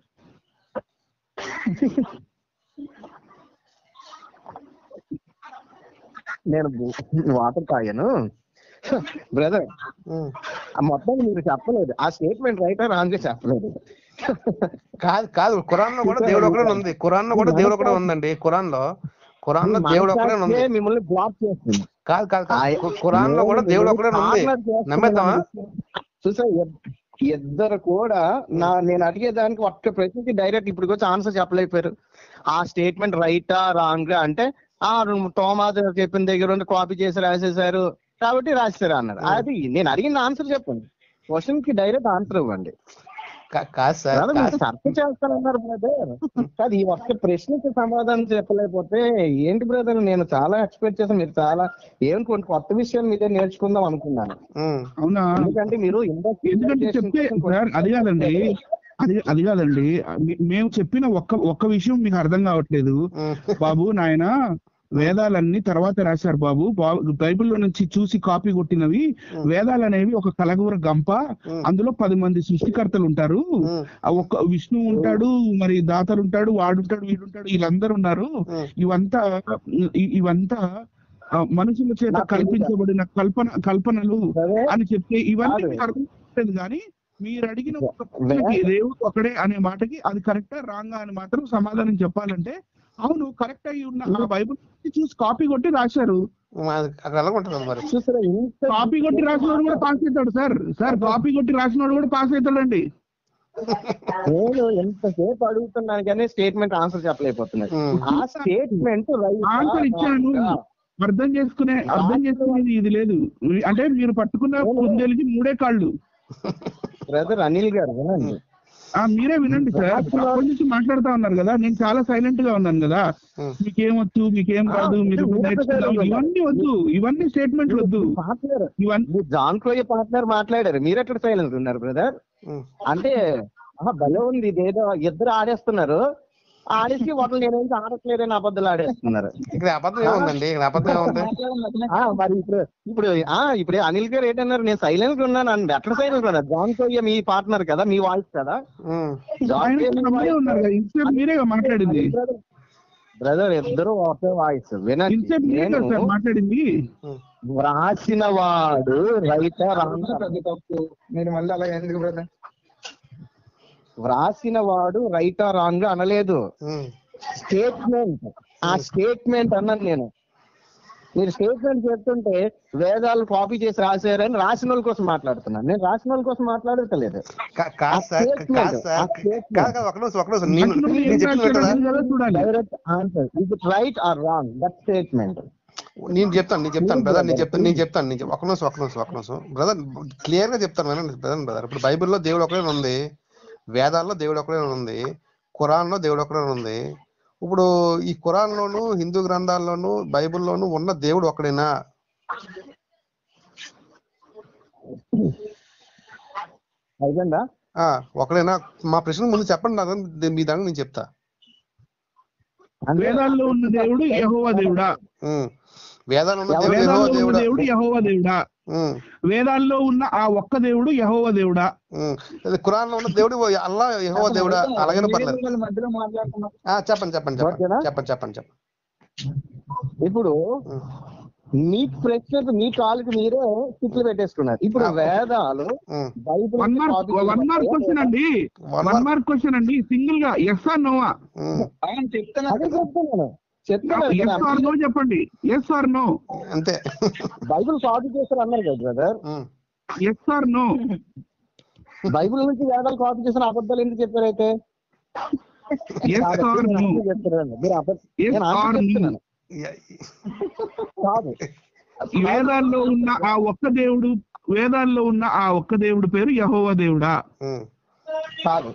A: నేను వాటర్ తాగాను బ్రదర్
B: ఉమ్.
A: మొత్తం మీరు చెప్పలేదు ఆ స్టేట్మెంట్ రైటా రాంగ్ చెప్పలేదు
B: కాదు కాదు ఖురాన్ లో కూడా దేవుడు ఒకడే ఉంది ఖురాన్ లో కూడా దేవుడు ఒకడే ఉందండి ఖురాన్ లో ఖురాన్ లో దేవుడు ఒకడే ఉంది
A: మనసాక్షే మిమ్మల్ని బ్లాక్ చేస్తుంది
B: కాదు కాదు కాదు ఖు- ఖురాన్ లో కూడా దేవుడు ఒకడే ఉంది నమ్మేద్దామా
A: చూసా ఇద్దరు కూడా నా నేను అడిగేదానికి ఒక్క ప్రశ్నకి డైరెక్ట్ ఇప్పుడు వచ్చి ఆన్సర్ చెప్పలేకపోయారు ఆ స్టేట్మెంట్ రైటా రాంగ్ అంటే ఆ తోమాద చెప్పిన దగ్గర ఉండి కాపీ చేసి రాసేసారు కాబట్టి రాశారు అన్నారు అది నేను అడిగిన ఆన్సర్ చెప్పండి క్వశ్చన్ కి డైరెక్ట్ ఆన్సర్ ఇవ్వండి
B: కా- కాదు సార్
A: బ్రదర్ మీరు
B: కాదు.
A: చర్చ చేస్తానన్నారు బ్రదర్ కాదు ఈ ఒక్క ప్రశ్నకి సమాధానం చెప్పలేకపోతే ఏంటి బ్రదర్ నేను చాలా ఎక్స్పెక్ట్ చేశాను మీరు చాలా ఏం కొన్ని కొత్త విషయాలు మీదే నేర్చుకుందాం అనుకున్నాను
B: ఉమ్,
C: అవునా
A: ఎందుకంటే మీరు ఇండస్ట్రీ
C: ఎందుకంటే చెప్తే సార్ అది కాదండి అది అది కాదండి మే- మేము చెప్పిన ఒక్క ఒక్క విషయం మీకు అర్థం కావట్లేదు
B: ఉమ్,
C: బాబు నాయన వేదాలన్నీ తర్వాత రాశారు బాబు బా- బైబిల్లో నుంచి చూసి కాపీ కొట్టినవి వేదాలు అనేవి ఒక కలగూర గంప అందులో పది మంది సృష్టికర్తలు ఉంటారు
B: ఉమ్,
C: ఆ ఒక్క విష్ణు ఉంటాడు మరి దాతలు ఉంటాడు వాడుంటాడు వీడుంటాడు వీళ్ళందరూ ఉన్నారు
B: ఉమ్.
C: ఇవంతా ఇ- ఇవంతా ఆ, మనుషుల చేత
A: నాకు
C: కల్పించబడిన కల్పన కల్పనలు
A: సరే
C: అని చెప్తే ఇవన్నీ
A: కాదు.
C: మీకు అర్థం కాలేదు కానీ మీరు అడిగిన ఒక ప్రశ్నకి దేవుడు ఒకడే అనే మాటకి అది కరెక్టా రాంగా అని మాత్రం సమాధానం చెప్పాలంటే అవును కరెక్ట్ అయి ఉన్న ఆ బైబుల్ చూసి కాపీ కొట్టి రాశారు
B: అది అక్కడ ఎలా ఉంటుంది మరి
A: చూసారా ఇంత
C: కాపీ కొట్టి రాసినోడు కూడా పాస్ అవుతాడు సార్ సార్ కాపీ కొట్టి రాసినోడు కూడా పాస్ అవుతాడండి
A: నేను ఎంతసేపు అడుగుతున్నాను కానీ స్టేట్మెంట్ ఆన్సర్ చెప్పలేకపోతున్నాను
B: ఉమ్.
A: ఆ స్టేట్మెంట్
C: ఆన్సర్ ఇచ్చాను అర్థం చేసుకునే అర్థం చేసుకునేది ఇది లేదు అంటే మీరు పట్టుకున్న కుందేలుకి మూడే కాళ్ళు
A: బ్రదర్ అనిల్ గారు వినండి
C: ఆ మీరే వినండి సార్ అప్పటి నుంచి మాట్లాడుతా ఉన్నారు కదా నేను చాలా సైలెంట్ గా ఉన్నాను కదా
B: ఉమ్.
C: మీకేం వచ్చు మీకేం రాదు మీరు ఇప్పుడు నేర్చుకుందాం ఇవన్నీ వద్దు ఇవన్నీ స్టేట్మెంట్లు వద్దు
A: పార్ట్నర్
C: ఇవన్నీ
A: మీరు జాన్ క్లోయ పార్ట్నర్ మాట్లాడారు మీరు ఎక్కడ సైలెన్స్ ఉన్నారు బ్రదర్
B: ఉమ్.
A: అంటే ఆహా, భలే ఉంది ఇదేదో ఇద్దరు ఆడేస్తున్నారు ఆడేసి వాళ్ళు నేనేం ఆడట్లేదని అబద్ధాలు ఆడేస్తున్నారు
B: ఇక్కడ అబద్ధం ఏముందండి ఇక్కడ అబద్ధం ఏముంది
A: ఆ, మరి ఇప్పుడు ఇప్పుడు ఆ ఇప్పుడు అనిల్ గారు ఏంటన్నారు నేను సైలెంట్ ఉన్నాను అని ఎట్లా సైలెంట్ ఉన్నారు జాన్ క్లోయ మీ పార్ట్నర్ కదా మీ వాయిస్ కదా
B: ఉమ్.
A: జాన్
C: ఆయన
A: క్లోయ మీ
C: మీరే ఉన్నారు కదా ఇన్సేపు మీరే మాట్లాడింది
A: బ్రదర్ ఇద్దరు ఒకే వాయిస్ వినండి
C: ఇన్సేపు మీరే కదా సార్
A: నేను
C: మాట్లాడింది
B: ఉమ్.
A: వ్రాసిన వాడు రైటర్
D: పెద్ద తప్పు మీరు మళ్ళీ అలా ఎందుకు బ్రదర్
A: వ్రాసిన వాడు రైటా రాంగ్ అనలేదు
B: ఉమ్.
A: స్టేట్మెంట్ ఆ స్టేట్మెంట్ అన్నాను నేను మీరు స్టేట్మెంట్ చెప్తుంటే వేదాలు కాపీ చేసి రాశారని రాసిన వాళ్ళ కోసం మాట్లాడుతున్నాను నేను రాసిన వాళ్ళ కోసం మాట్లాడతలేదు
B: కా- కాదు
A: ఆ
B: సార్
A: statement,
B: కాదు సార్
A: ఆ statement.
B: కాదు కాదు ఒక నిమిషం ఒక నిమిషం నేను
C: అసలు
B: నేను
C: ఏం
B: చెప్పింది వింటారా?
C: మాట్లాడాలి కదా చూడాలి
A: direct answer is it right or wrong that statement
B: నేను చెప్తాను నేను చెప్తాను బ్రదర్ నేను చెప్తాను నేను చెప్తాను నేను చెప్- ఒక నిమిషం ఒక నిమిషం ఒక నిమిషం బ్రదర్ క్లియర్ గా చెప్తాను వినండి బ్రదర్ బ్రదర్ ఇప్పుడు బైబిల్లో దేవుడు ఒకడే ఉంది వేదాల్లో దేవుడు ఒకడే ఉంది ఖురాన్లో దేవుడు ఒకడే ఉంది ఇప్పుడు ఈ ఖురాన్లోను హిందూ గ్రంథాల్లోను బైబిల్లోను ఉన్న దేవుడు ఒకడేనా
A: అయిపోయిందా
B: ఆ ఒకడేనా మా ప్రశ్న ముందు చెప్పండి నాకు మీ దానికి నేను చెప్తా
A: అంటే
C: వేదాల్లో ఉన్న దేవుడు యహోవా దేవుడా
B: ఉమ్. వేదాల్లో ఉన్న దేవుడు యెహోవా
C: వేదాల్లో ఉన్న
B: దేవుడా
C: దేవుడు యహోవా దేవుడా
B: ఉమ్,
C: వేదాల్లో ఉన్న ఆ ఒక్క దేవుడు యహోవా దేవుడా
B: ఉమ్. అదే ఖురాన్లో ఉన్న దేవుడు అల్లా యెహోవా దేవుడా అలాగనే పర్లేదు
D: మీరే మధ్యలో మాట్లాడుతున్నారు
B: ఆ, చెప్పండి చెప్పండి చెప్పండి
A: ఓకేనా?
B: చెప్పండి చెప్పండి చెప్పండి
A: ఇప్పుడు
B: ఉమ్,
A: మీ ప్రశ్నకు మీ కాలుకి మీరే తిట్లు పెట్టేసుకున్నారు ఇప్పుడు వేదాలు
B: ఉమ్.
A: Bible
C: one mark one mark question అండి
B: One
C: వన్ మార్క్ క్వశ్చన్ అండి సింగిల్ గా ఎస్ ఆర్ నోవా
B: ఉమ్,
D: ఆయన చెప్తున్నా
A: అదే చెప్తున్నాను చెప్తున్నాను
C: ఎస్
A: కదా.
C: ఆర్ నో చెప్పండి ఎస్ ఆర్ నో
B: అంతే
A: బైబిల్ కాపీ చేశారు అన్నారు కదా బ్రదర్
B: ఉమ్.
C: ఎస్ ఆర్ నో
A: బైబిల్ నుంచి వేదాలు కాపీ చేసిన అబద్ధాలు ఎందుకు చెప్పారు అయితే
C: ఎస్ ఆర్ నో
A: మీరు చెప్తున్నారండి. మీరు అబద్ధం
C: Yes
A: నేను answer
C: or no?
A: చెప్తున్నాను.
B: యా-
A: కాదు
C: వేదాల్లో ఉన్న ఆ ఒక్క దేవుడు వేదాల్లో ఉన్న ఆ ఒక్క దేవుడు పేరు యహోవా దేవుడా
B: ఉమ్.
A: కాదు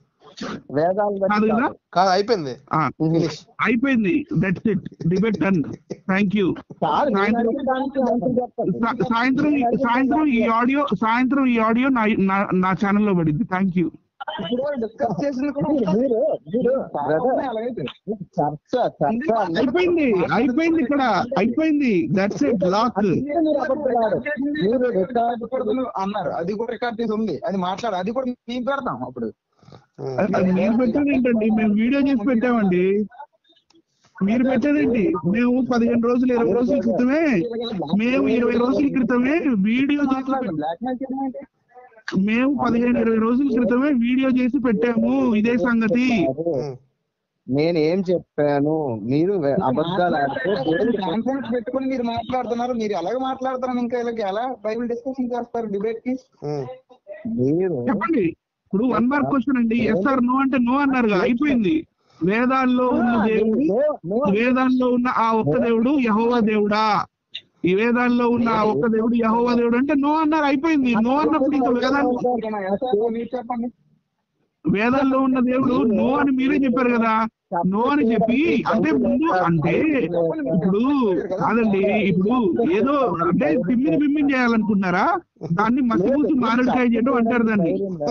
A: వేదాలు బట్టి
C: కాదు కదా?
A: కాదు.
B: కాదు అయిపోయింది
C: ఆ,
B: ఫినిష్
C: అయిపోయింది that's it debate done thank you
A: కాదు నేను
C: సాయంత్రం-
A: అడిగిన దానికి answer చెప్పండి.
C: సా- సాయంత్రం సాయంత్రం ఈ ఆడియో సాయంత్రం ఈ ఆడియో నా నా- నా ఛానల్లో పడింది థ్యాంక్ యూ
D: ఇప్పుడు డిస్కస్ చేసింది కూడా
A: మీరు మీరు మీరు
D: చాలా
A: brother,
D: ఉన్నాయి అలాగైతే
A: చర్చ చర్చ అన్నది
C: అయిపోయింది అయిపోయింది ఇక్కడ అయిపోయింది దట్స్ ఇట్ లాక్
A: అందుకే మీరు అబద్ధాలు ఆడారు. మీరు రికార్డ్
D: రికార్డులు అన్నారు అది కూడా రికార్డ్ చేసి ఉంది అది మాట్లాడు అది కూడా మేము పెడతాం అప్పుడు
B: ఉమ్.
C: అది మీరు పెట్టేది ఏంటండి మేము వీడియో చేసి పెట్టామండి మీరు పెట్టేదేంటి మేము పదిహేను రోజులు ఇరవై రోజుల క్రితమే మేము ఇరవై రోజుల క్రితమే వీడియో చేసి
D: మాట్లాడు బ్లాక్ మెయిల్ చేయడం ఏంటి
C: మేము పదిహేను ఇరవై రోజుల క్రితమే వీడియో చేసి పెట్టాము ఇదే సంగతి
B: ఉమ్.
A: నేను ఏం చెప్పాను మీరు వే- అబద్ధాలు ఆడితే దేవుడు
D: కాన్ఫరెన్స్ పెట్టుకుని మీరు మాట్లాడుతున్నారు మీరు ఎలాగ మాట్లాడుతున్నారు ఇంకా ఇలాగ ఎలా బైబిల్ డిస్కషన్ చేస్తారు డిబేట్ కి
B: ఉమ్.
A: మీరు
C: చెప్పండి ఇప్పుడు వన్ మార్క్ క్వశ్చన్ అండి ఎస్ ఆర్ నో అంటే నో అన్నారుగా అయిపోయింది వేదాల్లో ఉన్న దేవుడు
A: నో- నో-
C: వేదాల్లో ఉన్న ఆ ఒక్క దేవుడు యహోవా దేవుడా ఈ వేదాల్లో ఉన్న ఆ ఒక్క దేవుడు యహోవా దేవుడు అంటే నో అన్నారు అయిపోయింది నో అన్నప్పుడు ఇంకా వేదాలు
D: మీరు చెప్పండి
C: వేదాల్లో ఉన్న దేవుడు నో అని మీరే చెప్పారు కదా నో అని చెప్పి అంటే ముందు అంటే ఇప్పుడు కాదండి ఇప్పుడు ఏదో అంటే బిమ్మిని బిమ్మిని చేయాలనుకుంటున్నారా దాన్ని మసిమూసి మారడికాయ చేయడం అంటారు దాన్ని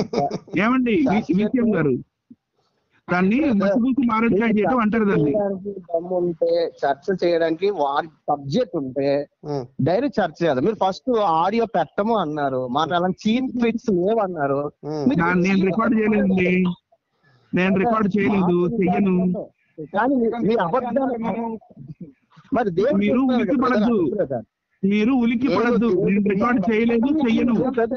C: ఏమండి వి- విషయం గారు దాన్ని మసిమూసి మారడికాయ చేయడం అంటారు దాన్ని
A: చేయడానికి దమ్ము ఉంటే చర్చ చేయడానికి వారి సబ్జెక్ట్ ఉంటే
B: ఉమ్.
A: డైరెక్ట్ చర్చ చేయాలి మీరు ఫస్ట్ ఆడియో పెట్టము అన్నారు మాకు అలా చీప్ ట్రిక్స్ లేవన్నారు
B: ఉమ్.
A: మీరు-
C: నా- నేను రికార్డ్ చేయలేదండి నేను రికార్డ్ చేయలేదు చెయ్యను
A: కానీ మీరు- మీరు అబద్ధాలు మరి దేవుడు
C: మీరు
A: చెప్తున్నారు
C: ఉలిక్కి
A: కదా,
C: పడద్దు.
A: brother.
C: మీరు ఉలిక్కి పడద్దు నేను రికార్డ్ చేయలేదు చెయ్యను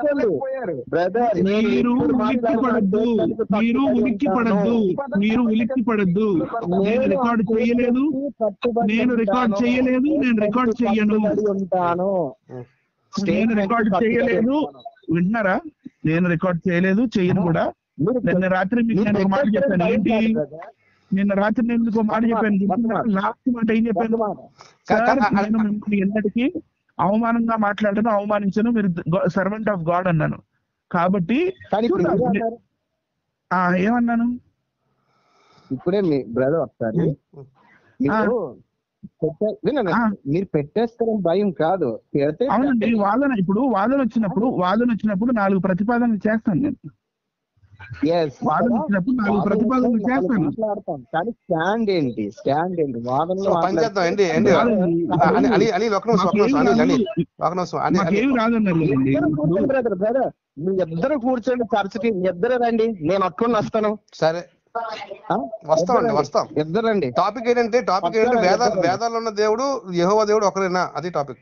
A: బ్రదర్
C: మీరు ఉలిక్కి పడద్దు మీరు ఉలిక్కి పడద్దు మీరు ఉలిక్కి పడద్దు నేను రికార్డ్ చేయలేదు నేను రికార్డ్ చేయలేదు నేను రికార్డ్ చెయ్యను
A: ఉంటాను
C: నేను రికార్డ్ చేయలేదు వింటున్నారా నేను రికార్డ్ చేయలేదు చెయ్యను కూడా
A: మీరు
C: నిన్న రాత్రి మీకు నేను ఒక మాట చెప్పాను ఏంటి నిన్న రాత్రి నేను మీకు ఒక మాట చెప్పాను లాస్ట్ మాట ఏం చెప్పాను సార్ నేను మిమ్మల్ని ఎన్నటికీ అవమానంగా మాట్లాడను అవమానించను మీరు సర్వెంట్ ఆఫ్ గాడ్ అన్నాను కాబట్టి
A: కానీ ఇప్పుడు మీరే అన్నారు.
C: ఆ, ఏమన్నాను
A: ఇప్పుడే మీ బ్రదర్ ఒకసారి మీరు పెట్టే- వినండి.
C: ఆ.
A: మీరు పెట్టేస్తారని భయం కాదు పెడితే
C: అవునండి వాదన ఇప్పుడు వాదన వచ్చినప్పుడు వాదన వచ్చినప్పుడు నాలుగు ప్రతిపాదనలు చేస్తాను నేను
A: Yes.
C: వాదన వచ్చినప్పుడు నాలుగు ప్రతిపాదనలు చేస్తాను
A: మాట్లాడతాం కానీ స్టాండ్ ఏంటి స్టాండ్ ఏంటి వాదనలో
B: సో పని చేద్దాం ఏంటి ఏంటి అని అని అని ఒక నిమిషం ఒక నిమిషం అని అని ఒక నిమిషం అని అని
C: మాకేమి రాదన్నారు కదండి ఇప్పుడు
A: బ్రదర్ బ్రదర్ మీ ఇద్దరు కూర్చోండి చర్చకి మీ ఇద్దరు రండి నేను అట్టుకుని వస్తాను
B: సరే
A: ఆ?
B: వస్తామండి,
A: ఇద్దరు
B: వస్తాం.
A: రండి. ఇద్దరు రండి
B: టాపిక్ ఏంటంటే టాపిక్ ఏంటంటే వేదాలు వేదాల్లో ఉన్న దేవుడు యెహోవా దేవుడు ఒకరేనా అది టాపిక్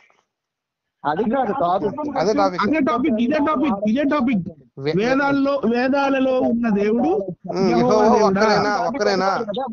A: అది కాదు టాపిక్
B: అదే టాపిక్
C: అదే టాపిక్ ఇదే టాపిక్ ఇదే టాపిక్
B: వే-
C: వేదాల్లో వేదాలలో ఉన్న దేవుడు
B: ఉమ్,
C: యెహోవా
B: యెహోవా
C: దేవుడా?
B: ఒక్కరేనా ఒక్కరేనా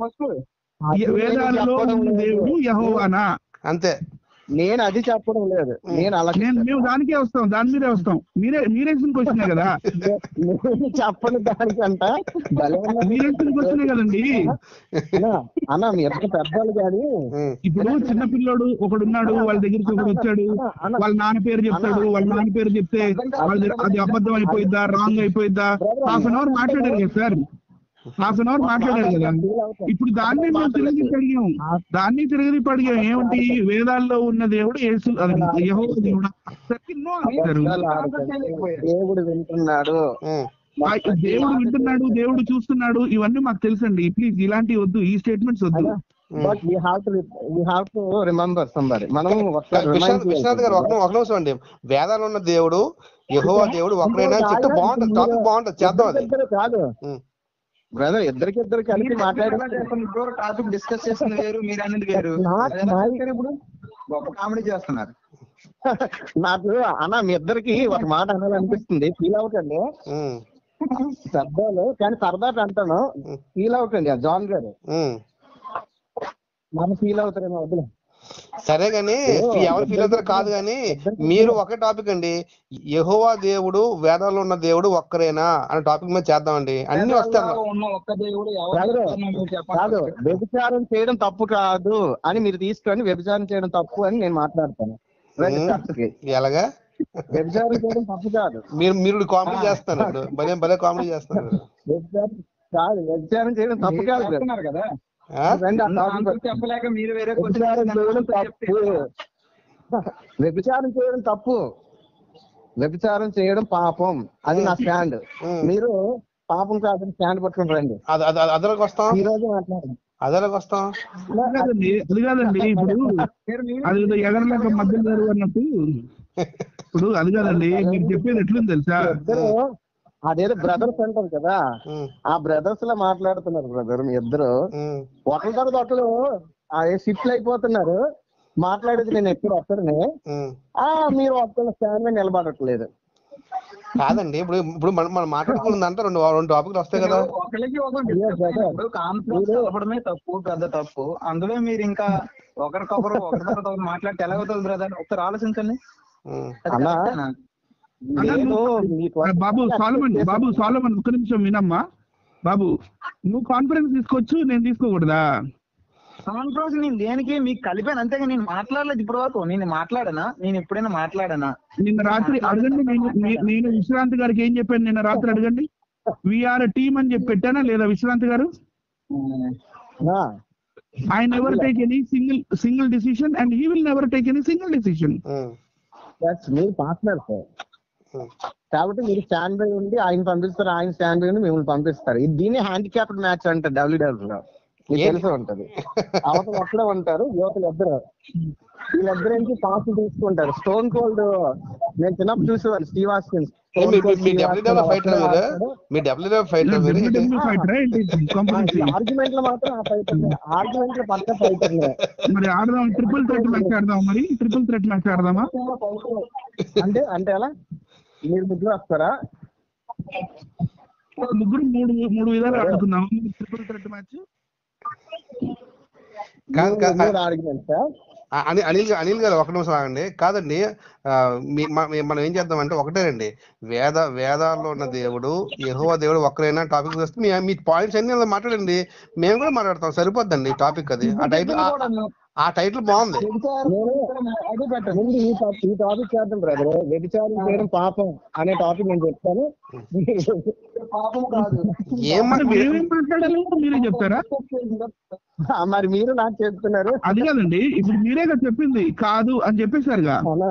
C: వేదాలలో ఉన్న దేవుడు యహోవానా
B: అంతే
A: నేను అది చెప్పడం లేదు నేను అలా
C: నేను మేము దానికే వస్తాం దాని మీదే వస్తాం మీరే మీరేసిన క్వశ్చనే కదా
A: నేను చెప్పను దానికంట భలే ఉన్నారు.
C: మీరేసిన క్వశ్చనే కదండి
A: అన్నా, అన్నా మీ ఇద్దరు పెద్దలు కానీ
B: ఉమ్,
C: ఇప్పుడు చిన్న పిల్లోడు ఒకడు ఉన్నాడు వాళ్ళ దగ్గరికి ఒకడు వచ్చాడు వాళ్ళ నాన్న పేరు చెప్తాడు వాళ్ళ నాన్న పేరు చెప్తే వాళ్ళ అది అబద్ధం అయిపోయిద్దా రాంగ్ అయిపోయిద్దా హాఫ్ అన్ అవర్ మాట్లాడారు కదా సార్ హాఫ్ అన్ అవర్ మాట్లాడారు కదా ఇప్పుడు దాన్ని మేము తిరిగి అడిగాం దాన్ని తిరిగి అడిగాం ఏమిటి వేదాల్లో ఉన్న దేవుడు యేసు అది యెహోవా దేవుడా సరికి no అంటారు.
A: దేవుడు వింటున్నాడు
B: ఉమ్.
C: ఆ దేవుడు వింటున్నాడు దేవుడు చూస్తున్నాడు ఇవన్నీ మాకు తెలుసండి ప్లీజ్ ఇలాంటివి వద్దు ఈ స్టేట్మెంట్స్ వద్దు
A: but we have to we have to remember somebody మనం ఒకసారి remind
B: విశ్వనాథ్ విశ్వనాథ్ గారు ఒక
A: చేయాలి.
B: నిమిషం- ఒక నిమిషం అండి వేదాలు ఉన్న దేవుడు యెహోవా దేవుడు ఒకరేనా అని చెప్తే బాగుంటుంది టాపిక్ బాగుంటుంది చేద్దాం అది
A: ఇద్దరు కాదు
B: ఉమ్.
A: బ్రదర్ ఇద్దరికి ఇద్దరు కలిపి మాట్లాడారు
D: టాపిక్ డిస్కస్ చేసింది వేరు మీరు అనేది వేరు
A: Not
D: అదేనా
A: my-
D: చెప్పారు ఇప్పుడు గొప్ప కామెడీ చేస్తున్నారు
A: నాకు అన్న మీ ఇద్దరికి ఒక మాట అనాలనిపిస్తుంది ఫీల్ అవ్వకండి
B: ఉమ్,
A: పెద్దలు కానీ సరదా అంటాను ఫీల్ అవ్వకండి ఆ జాన్ గారు
B: ఉమ్.
A: మనం ఫీల్ అవుతారేమో వదిలే
B: సరే గాని ఎవరు ఫీల్ అవుతారు కాదు గాని మీరు ఒకే టాపిక్ అండి యెహోవా దేవుడు వేదాల్లో ఉన్న దేవుడు ఒక్కరేనా అనే టాపిక్ మీద చేద్దామండి అన్ని వస్తాయి
D: వేదాల్లో ఉన్న ఒక్క దేవుడు ఎవరు
A: కాదు
D: చెప్తారో మీరు చెప్పండి.
A: కాదు వ్యభిచారం చేయడం తప్పు కాదు అని మీరు తీసుకొని వ్యభిచారం చేయడం తప్పు అని నేను మాట్లాడతాను రండి
B: ఉమ్.
A: చర్చకి.
B: ఎలాగా
A: వ్యభిచారం చేయడం తప్పు కాదు
B: మీరు మీరు కామెడీ చేస్తున్నారు ఇప్పుడు భలే భలే కామెడీ చేస్తున్నారు
A: వ్యభిచారం కాదు వ్యభిచారం చేయడం తప్పు
D: మీరు
A: కాదు బ్రదర్.
D: చేస్తున్నారు కదా
B: ఆ?
A: రండి ఆ
D: అందరూ
A: టాపిక్
D: అందరూ చెప్పలేక మీరు వేరే క్వశ్చన్
A: వ్యభిచారం చేయడం తప్పు వ్యభిచారం చేయడం తప్పు వ్యభిచారం చేయడం పాపం అది నా స్టాండ్
B: ఉమ్.
A: మీరు పాపం కాదని స్టాండ్ పట్టుకుని రండి
B: అది అది అది అదలోకి వస్తాం
A: ఈ రోజు మాట్లాడండి
B: అదలోకి వస్తాం
C: అది కాదండి అది కాదండి ఇప్పుడు అది ఏదో ఎగరలేక మధ్యలో గారు అన్నట్టు ఇప్పుడు అది కాదండి మీరు చెప్పేది ఎట్లుంది తెలుసా
A: ఇద్దరు అదేదో బ్రదర్స్ అంటారు కదా
B: ఉమ్,
A: ఆ బ్రదర్స్ లా మాట్లాడుతున్నారు బ్రదర్ మీ ఇద్దరు
B: ఉమ్,
A: ఒకరి తర్వాత ఒకరు అదే షిఫ్ట్ అయిపోతున్నారు మాట్లాడేది నేను ఎప్పుడు ఒక్కరిని
B: ఉమ్.
A: ఆ మీరు ఒక్కరి స్టాండ్ మీద నిలబడట్లేదు
B: కాదండి ఇప్పుడు ఇప్పుడు మనం మనం మాట్లాడుకున్నదంటే రెండు రెండు టాపిక్లు వస్తాయి కదా
D: ఒకరికి ఒకరు
A: Yes,
D: discuss
A: brother.
D: అయినప్పుడు కాన్ఫరెన్స్ అవ్వడమే తప్పు పెద్ద తప్పు అందులో మీరు ఇంకా ఒకరికొకరు ఒకరి తర్వాత ఒకరు మాట్లాడితే ఎలా అవుతుంది బ్రదర్ ఒకసారి ఆలోచించండి
B: ఉమ్,
D: అది
A: అన్నా,
D: కరెక్టేనా?
A: నేను మీ
C: ఆ, బాబు సాలమన్ బాబు సాలమన్ ఒక్క నిమిషం వినమ్మా బాబు నువ్వు కాన్ఫరెన్స్ తీసుకోవచ్చు నేను తీసుకోకూడదా
D: కాన్ఫరెన్స్ నేను దేనికి మీకు కలిపాను అంతేగా నేను మాట్లాడలేదు ఇప్పటి వరకు నేను మాట్లాడనా నేను ఎప్పుడైనా మాట్లాడనా
C: నిన్న రాత్రి అడగండి నేను నే- నేను విశ్రాంతి గారికి ఏం చెప్పాను నిన్న రాత్రి అడగండి విఆర్ టీమ్ అని చెప్పి పెట్టానా లేదా విశ్రాంతి గారు
A: ఆ,
C: I never take any single single decision and he will never take any single decision
B: um,
A: that's మీరు పార్ట్నర్ సార్
B: ఉమ్.
A: కాబట్టి మీరు స్టాండ్ బై ఉండి ఆయన పంపిస్తారు ఆయన స్టాండ్ బై ఉండి మిమ్మల్ని పంపిస్తారు ఇది దీన్ని హ్యాండిక్యాప్డ్ మ్యాచ్ అంటారు డబ్ల్యూడబ్ల్యూ లో మీకు
B: ఏం-
A: తెలిసే ఉంటది అవతల ఒక్కడే ఉంటారు యువతలు ఇద్దరు వీళ్ళిద్దరు నుంచి పాస్ తీసుకుంటారు స్టోన్ కోల్డ్ నేను చిన్నప్పుడు చూసేవాళ్ళు స్టీవ్ ఆస్టిన్
B: ఏ, మీ మీ డబ్ల్యూడబ్ల్యూ ఫైటర్ మీరు మీ డబ్ల్యూడబ్ల్యూ ఫైటర్ మీరు
C: WWE fighter ఆ ఏంటి? Competition.
A: ఆర్గ్యుమెంట్ లో మాత్రం ఆ ఫైటర్ ఆర్గ్యుమెంట్ లో పక్క ఫైటర్
C: మరి ఆడదాం ట్రిపుల్ థ్రెట్ మ్యాచ్ ఆడదాం మరి ట్రిపుల్ థ్రెట్ మ్యాచ్ ఆడదామా
A: అంటే అంటే ఎలా మీరు ముగ్గురు వస్తారా
C: ముగ్గురు మూడు మూడు విధాలు ఆడుకుందాం ట్రిపుల్ థ్రెట్ మ్యాచ్
B: కాదు కాదు
A: మూడు ఆర్గ్యుమెంట్స్
B: ఆ, అని అనిల్ గా- అనిల్ గారు ఒక నిమిషం ఆగండి కాదండి ఆ, మీ- మ- మీ- మనం ఏం చేద్దామంటే ఒకటేనండి వేద వేదాల్లో ఉన్న దేవుడు యెహోవా దేవుడు ఒక్కరైనా టాపిక్ వస్తే మీ మీ పాయింట్స్ అన్ని అలా మాట్లాడండి మేము కూడా మాట్లాడతాం సరిపోద్దండి టాపిక్ అది ఆ టైటిల్ ఆ టైటిల్ బాగుంది
A: అదే బెటర్ ముందు ఈ టాపిక్ ఈ టాపిక్ చేద్దాం బ్రదర్ వ్యభిచారం చేయడం పాపం అనే టాపిక్ నేను చెప్తాను పాపం కాదు
B: ఏం
C: మరి
B: మా-
C: మేమేం మాట్లాడాలి మీరే చెప్తారా
A: మరి మీరు నాకు చెప్తున్నారు
C: అది కాదండి ఇప్పుడు మీరే కదా చెప్పింది కాదు అని చెప్పేశారుగా
A: అవునా?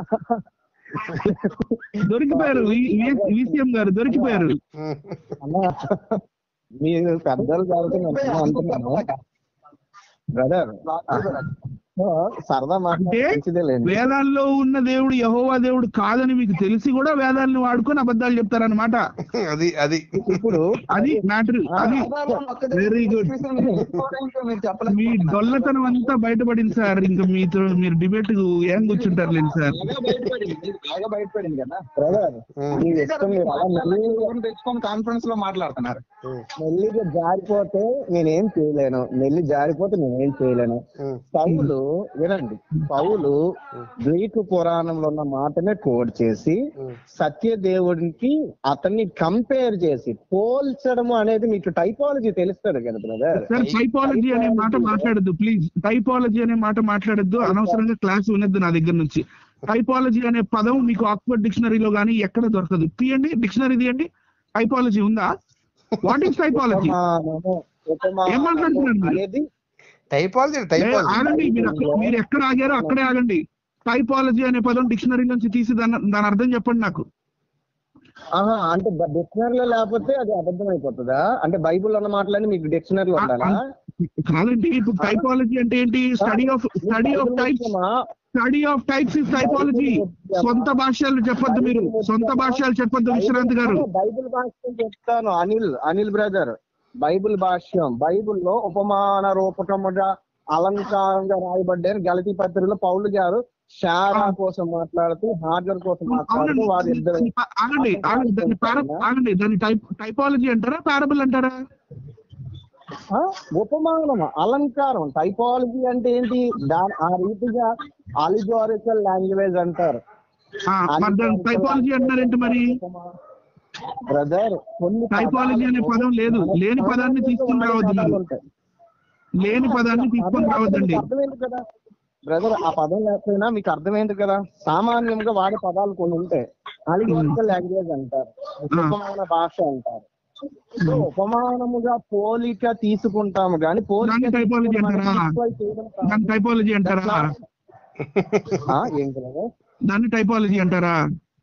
C: దొరికిపోయారు విసిఎం గారు దొరికిపోయారు
A: అన్నా మీరు పెద్దలు కాబట్టి నేను అంటున్నాను బ్రదర్ సరదా మాట
C: అంటే
A: మంచిదేలేండి
C: వేదాల్లో ఉన్న దేవుడు యహోవా దేవుడు కాదని మీకు తెలిసి కూడా వేదాలను వాడుకొని అబద్ధాలు చెప్తారన్నమాట
B: అది అది
A: ఇప్పుడు
C: అది మ్యాటర్ అది వెరీ గుడ్
D: మీరు చెప్పలేదు
C: మీ డొల్లతనం అంతా బయటపడింది సార్ ఇంకా మీతో మీరు డిబేట్ ఏం కూర్చుంటారు లేండి సార్
D: బాగా బయటపడింది కదా
A: బ్రదర్ మీ ఇష్టం మీరు అలా మెల్లిగా
D: తెచ్చుకొని కాన్ఫరెన్స్ లో మాట్లాడుతున్నారు
A: మెల్లిగా జారిపోతే నేనేం చేయలేను మెల్లి జారిపోతే నేనేం చేయలేను పౌలు వినండి పౌలు గ్రీకు పురాణంలో ఉన్న మాటనే కోడ్ చేసి సత్యదేవుడికి అతన్ని కంపేర్ చేసి పోల్చడము అనేది మీకు టైపాలజీ తెలుస్తుంది కదా బ్రదర్
C: సార్ టైపాలజీ అనే మాట మాట్లాడద్దు ప్లీజ్ టైపాలజీ అనే మాట మాట్లాడద్దు అనవసరంగా క్లాస్ వినొద్దు నా దగ్గర నుంచి టైపాలజీ అనే పదం మీకు ఆక్స్ఫర్డ్ డిక్షనరీలో కానీ ఎక్కడ దొరకదు తీయండి డిక్షనరీ తీయండి టైపాలజీ ఉందా వాట్ ఈస్ టైపాలజీ
A: ఉపమానము, ఉపమానము
C: ఏం మాట్లాడుతున్నారు మీరు?
A: అనేది
B: టైపాలజీ టైపాలజీ
C: ఆగండి మీరు అక్కడ- మీరు ఎక్కడ ఆగారో అక్కడే ఆగండి టైపాలజీ అనే పదం డిక్షనరీ నుంచి తీసి దాని దాని అర్థం చెప్పండి నాకు
A: ఆహా అంటే డిక్షనరీలో లేకపోతే అది అబద్ధం అయిపోతుందా అంటే బైబుల్ అన్న మాటలని మీకు డిక్షనరీలో ఉండాలా
C: కాదండి ఇప్పుడు టైపాలజీ అంటే ఏంటి study of study of types study of types is typology సొంత భాషలు చెప్పొద్దు మీరు సొంత భాషలు చెప్పొద్దు విశ్రాంత్ గారు
A: బైబిల్ భాష్యం చెప్తాను అనిల్ అనిల్ బ్రదర్ బైబిల్ భాష్యం బైబిల్లో ఉపమాన రూపకముగా అలంకారంగా రాయబడ్డారు గలతీ పత్రికలో పౌలు గారు శారా కోసం మాట్లాడుతూ హాజర్ కోసం మాట్లాడుతూ వారి ఇద్దరు
C: ఆగండి ఆగండి ఆగండి దాన్ని పార- ఆగండి దాన్ని టైప్ టైపాలజీ అంటారా పారబుల్ అంటారా
A: ఆ, ఉపమానం అలంకారం టైపాలజీ అంటే ఏంటి దాని ఆ రీతిగా అలిగోరికల్ లాంగ్వేజ్ అంటారు
C: ఆ, మరి దాన్ని టైపాలజీ అంటారేంటి మరి
A: బ్రదర్ కొన్ని
C: టైపాలజీ అనే పదం లేదు లేని పదాన్ని తీసుకుని రావద్దు మీరు
A: ఉంటాయి.
C: లేని పదాన్ని తీసుకొని రావద్దండి
A: అర్థమైంది కదా బ్రదర్ ఆ పదం లేకపోయినా మీకు అర్థమైంది కదా సామాన్యంగా వాడే పదాలు కొన్ని ఉంటాయి అలిగోరికల్ లాంగ్వేజ్ అంటారు ఉపమాన భాష అంటారు సో ఉపమానముగా పోలిక తీసుకుంటాము కానీ పోలిక
C: దాన్ని టైపాలజీ
A: తీసుకొని మనం
C: అంటారా?
A: equal చేయడం కాదు.
C: దాన్ని టైపాలజీ అంటారా
A: ఆ, ఏం కదా
C: దాన్ని టైపాలజీ అంటారా